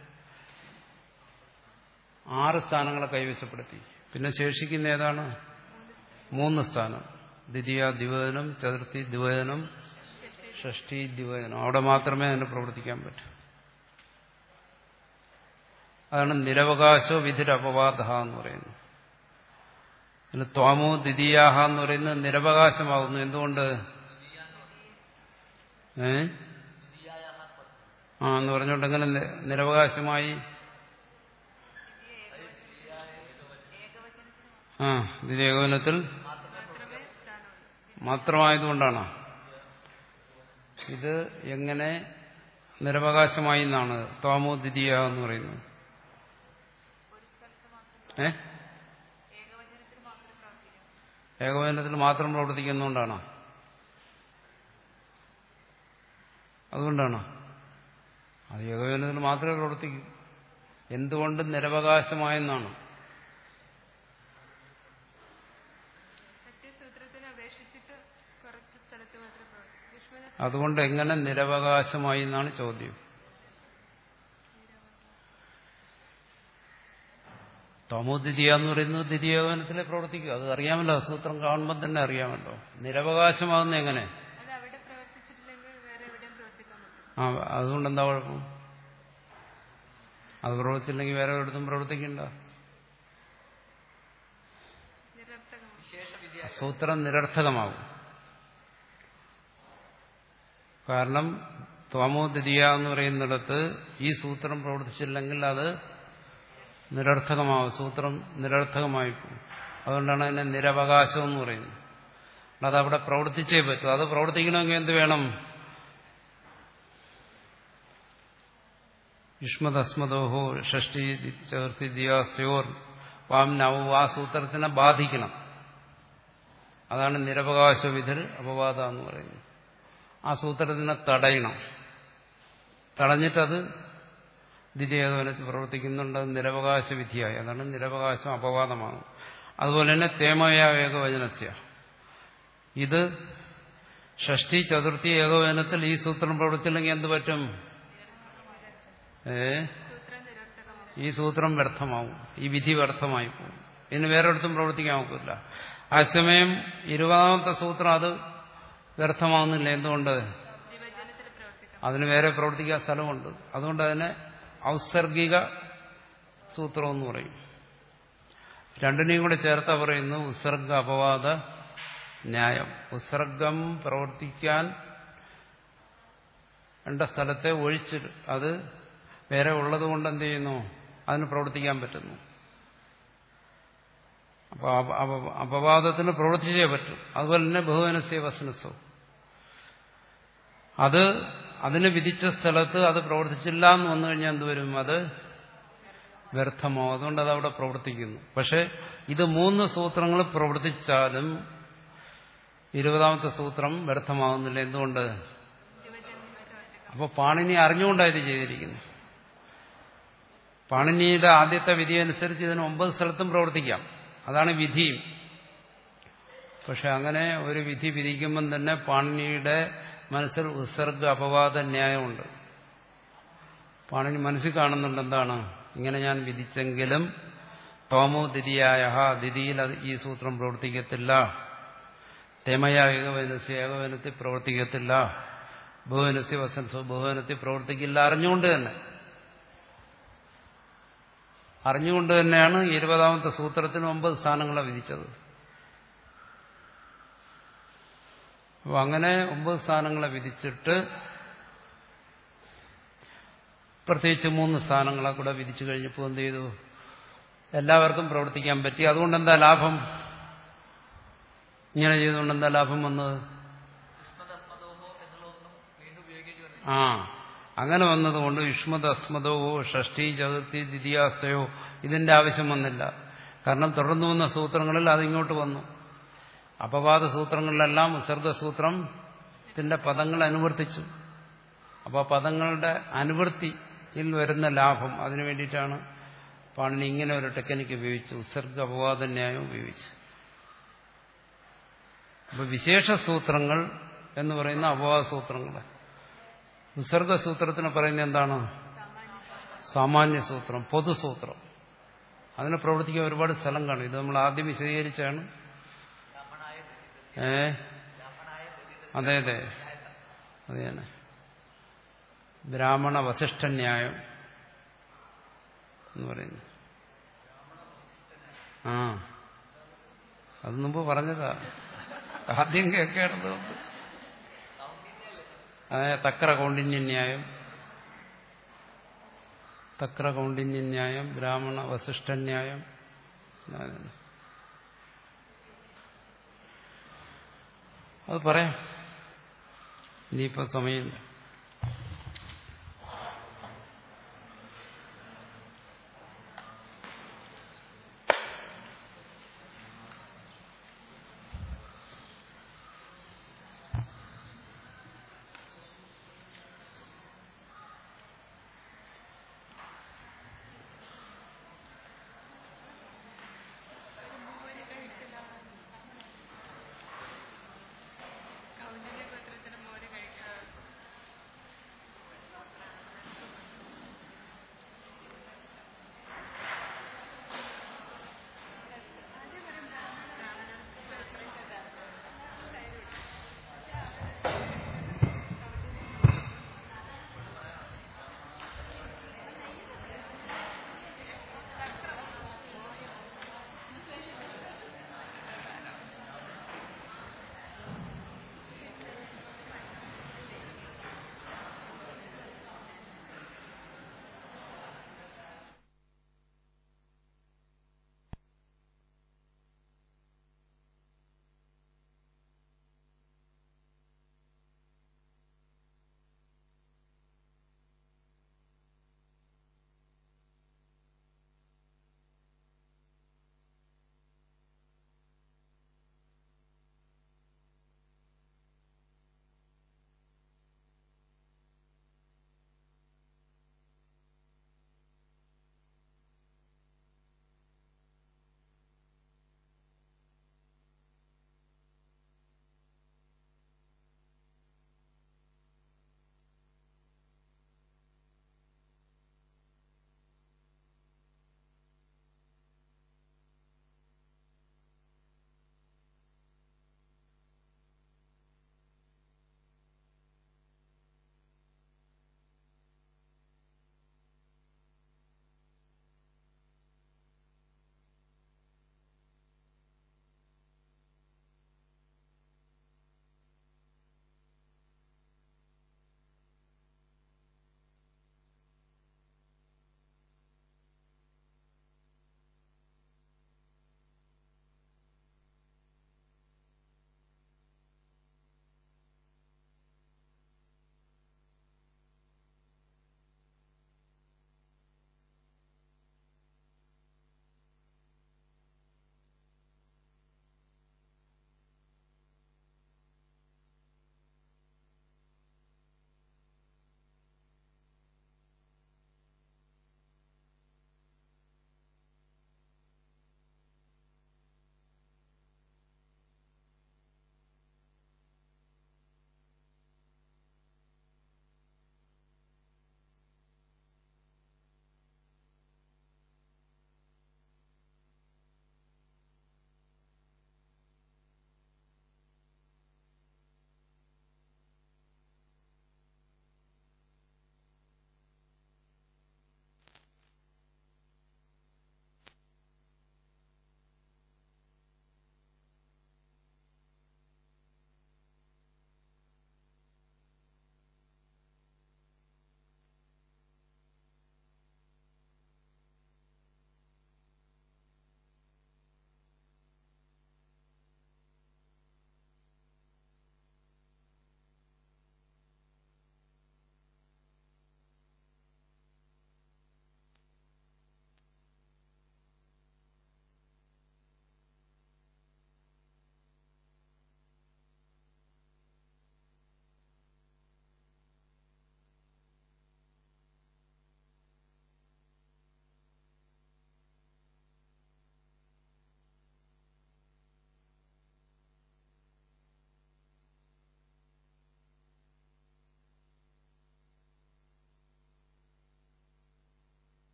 ആറ് സ്ഥാനങ്ങളെ കൈവശപ്പെടുത്തി പിന്നെ ശേഷിക്കുന്ന ഏതാണ് മൂന്ന് സ്ഥാനം ദ്വിതീയ ദ്വിവചനം ചതുർത്ഥി ദ്വിവചനം ഷഷ്ടി ദ്വിവചനം അവിടെ മാത്രമേ അതിന് പ്രവർത്തിക്കാൻ പറ്റൂ അതാണ് നിരവകാശോ വിധിരപവാദ എന്ന് പറയുന്നത് അതിന് ത്വാമോ ദ്വിതീയാഹ എന്ന് പറയുന്നത് നിരവകാശമാകുന്നു എന്തുകൊണ്ട് ഏ ആ എന്ന് പറഞ്ഞുകൊണ്ട് എങ്ങനെ നിരവകാശമായി ആ ദ്വിതീയകവനത്തിൽ മാത്രമായതുകൊണ്ടാണ് ഇത് എങ്ങനെ നിരവകാശമായി എന്നാണ് തോമോ ദ്വിതീയ എന്ന് പറയുന്നത് ഏ ഏകവചനത്തിൽ മാത്രം പ്രവർത്തിക്കുന്നതുകൊണ്ടാണോ അതുകൊണ്ടാണോ അത് ഏകവചനത്തിൽ മാത്രമേ പ്രവർത്തിക്കൂ എന്തുകൊണ്ട് നിരവകാശമായെന്നാണ് അതുകൊണ്ട് എങ്ങനെ നിരവകാശമായി എന്നാണ് ചോദ്യം തോമോദ്വിതീയ എന്ന് പറയുന്നത് ദ്വിതീയവനത്തിലെ പ്രവർത്തിക്കും അത് അറിയാമല്ലോ സൂത്രം കാണുമ്പോൾ തന്നെ അറിയാമല്ലോ നിരവകാശമാകുന്ന എങ്ങനെ ആ അതുകൊണ്ട് എന്താ കുഴപ്പം അത് പ്രവർത്തിച്ചില്ലെങ്കിൽ വേറെ ഒരിടത്തും പ്രവർത്തിക്കണ്ട സൂത്രം നിരർത്ഥകമാകും കാരണം ത്വമോദ്വിതീയ എന്ന് പറയുന്നിടത്ത് ഈ സൂത്രം പ്രവർത്തിച്ചില്ലെങ്കിൽ അത് നിരർത്ഥകമാവും സൂത്രം നിരർത്ഥകമായി പോകും അതുകൊണ്ടാണ് അതിനെ നിരവകാശം എന്ന് പറയുന്നത് അതവിടെ പ്രവർത്തിച്ചേ പറ്റൂ അത് പ്രവർത്തിക്കണമെങ്കിൽ എന്ത് വേണം യുഷ്മതസ്മതോഹോ ഷഷ്ടി ചേർത്തി ദിയാസ്യോർ വാം നവ ആ സൂത്രത്തിനെ ബാധിക്കണം അതാണ് നിരവകാശ വിധർ അപവാദ എന്ന് പറയുന്നത് ആ സൂത്രത്തിനെ തടയണം തടഞ്ഞിട്ടത് ദ്വിതീയകവനത്തിൽ പ്രവർത്തിക്കുന്നുണ്ട് അത് നിരവകാശ വിധിയായി അതാണ് നിരവകാശം അപവാദമാകും അതുപോലെ തന്നെ തേമയ ഏകവചനസ്യ ഇത് ഷഷ്ടി ചതുർത്ഥി ഏകവചനത്തിൽ ഈ സൂത്രം പ്രവർത്തിച്ചില്ലെങ്കിൽ എന്ത് പറ്റും ഏ
സൂത്രം നിരർത്ഥകമാകും
ഈ സൂത്രം വ്യർത്ഥമാവും ഈ വിധി വ്യർത്ഥമായി പോകും ഇനി വേറൊരിടത്തും പ്രവർത്തിക്കാൻ ഒക്കില്ല ആ സമയം ഇരുപതാമത്തെ സൂത്രം അത് വ്യർത്ഥമാവുന്നില്ല എന്തുകൊണ്ട്
വിഭജനത്തിൽ പ്രവർത്തിക്കാം
അതിന് വേറെ പ്രവർത്തിക്കാൻ സ്ഥലമുണ്ട് അതുകൊണ്ട് അതിനെ ഔസർഗിക സൂത്രം എന്ന് പറയും രണ്ടിനെയും കൂടെ ചേർത്ത പറയുന്നു ഉസർഗ അപവാദ ന്യായം ഉസർഗം പ്രവർത്തിക്കാൻ വേണ്ട സ്ഥലത്തെ ഒഴിച്ച് അത് വേറെ ഉള്ളത് കൊണ്ട് എന്ത് ചെയ്യുന്നു അതിന് പ്രവർത്തിക്കാൻ പറ്റുന്നു അപ്പൊ അപ- അപ- അപവാദത്തിന് പ്രവർത്തിച്ചേ പറ്റും അതുപോലെ തന്നെ ബഹുവനസ്യ വസനസ്സോ അത് അതിന് വിധിച്ച സ്ഥലത്ത് അത് പ്രവർത്തിച്ചില്ല എന്ന് വന്നു കഴിഞ്ഞാൽ എന്തുവരും അത് വ്യർത്ഥമോ അതുകൊണ്ട് അത് അവിടെ പ്രവർത്തിക്കുന്നു പക്ഷെ ഇത് മൂന്ന് സൂത്രങ്ങൾ പ്രവർത്തിച്ചാലും ഇരുപതാമത്തെ സൂത്രം വ്യർത്ഥമാകുന്നില്ല എന്തുകൊണ്ട്
വിഭജനത്തിൽ പ്രവർത്തിക്കാം
അപ്പോൾ പാണിനി അറിഞ്ഞുകൊണ്ടാണ് ഇത് ചെയ്തിരിക്കുന്നു പാണിനിയുടെ ആദ്യത്തെ വിധി അനുസരിച്ച് ഇതിന് ഒമ്പത് സ്ഥലത്തും പ്രവർത്തിക്കാം അതാണ് വിധിയും പക്ഷെ അങ്ങനെ ഒരു വിധി വിധിക്കുമ്പം തന്നെ പാണിനിയുടെ മനസ്സിൽ ഉത്സർഗ അപവാദ ന്യായമുണ്ട് പാണിനി മനസ്സിൽ കാണുന്നുണ്ട് എന്താണ് ഇങ്ങനെ ഞാൻ വിധിച്ചെങ്കിലും തോമോ ദിതിയായ ദിതിയിൽ അത് ഈ സൂത്രം പ്രവർത്തിക്കത്തില്ല തേമയ ഏകവനസ്യ ഏകവനത്തിൽ പ്രവർത്തിക്കത്തില്ല ബഹുവനസ്യ വസൻസോ ബഹുവനത്തിൽ പ്രവർത്തിക്കില്ല അറിഞ്ഞുകൊണ്ട് തന്നെ അറിഞ്ഞുകൊണ്ട് തന്നെയാണ് ഇരുപതാമത്തെ സൂത്രത്തിന് ഒമ്പത് സ്ഥാനങ്ങളെ വിധിച്ചത് അപ്പോൾ അങ്ങനെ ഒമ്പത് സ്ഥാനങ്ങളെ വിധിച്ചിട്ട് പ്രത്യേകിച്ച് മൂന്ന് സ്ഥാനങ്ങളെ കൂടെ വിധിച്ചു കഴിഞ്ഞപ്പോൾ എന്ത് ചെയ്തു എല്ലാവർക്കും പ്രവർത്തിക്കാൻ പറ്റി അതുകൊണ്ട് എന്താ ലാഭം ഇങ്ങനെ ചെയ്തുകൊണ്ട് എന്താ ലാഭം വന്നത് ആ അങ്ങനെ വന്നതുകൊണ്ട് യുഷ്മത് അസ്മതോ ഷഷ്ടി ചതുർത്ഥി ദ്വിതീയാസ്തയോ ഇതിന്റെ ആവശ്യം വന്നില്ല കാരണം തുടർന്നു വന്ന സൂത്രങ്ങളിൽ അതിങ്ങോട്ട് വന്നു അപവാദ സൂത്രങ്ങളിലെല്ലാം ഉസർഗസൂത്രത്തിന്റെ പദങ്ങൾ അനുവർത്തിച്ചു അപ്പോൾ പദങ്ങളുടെ അനുവൃത്തിയിൽ വരുന്ന ലാഭം അതിനു വേണ്ടിയിട്ടാണ് പാണിനി ഇങ്ങനെ ഒരു ടെക്നിക്ക് ഉപയോഗിച്ചു ഉസർഗ അപവാദ ന്യായം ഉപയോഗിച്ചു അപ്പൊ വിശേഷ സൂത്രങ്ങൾ എന്ന് പറയുന്ന അപവാദ സൂത്രങ്ങൾ ഉസർഗസൂത്രത്തിന് പറയുന്നത് എന്താണ് സാമാന്യ സൂത്രം പൊതുസൂത്രം അതിന് പ്രവർത്തിക്കാൻ ഒരുപാട് സ്ഥലം കാണും ഇത് നമ്മൾ ആദ്യം വിശദീകരിച്ചാണ് ഏ അതെ അതെ അതെ തന്നെ ബ്രാഹ്മണ വസിഷ്ഠ ന്യായം എന്ന് പറയുന്നു ആ അത് മുമ്പ് പറഞ്ഞതാ ആദ്യം കേൾക്കേണ്ടത് അതെ തക്ര കൗണ്ടിന്യ ന്യായം തക്ര കൗണ്ടിന്യ ന്യായം ബ്രാഹ്മണ വസിഷ്ഠ ന്യായം അത് പറയാം ഇനിയിപ്പോ സമയമില്ല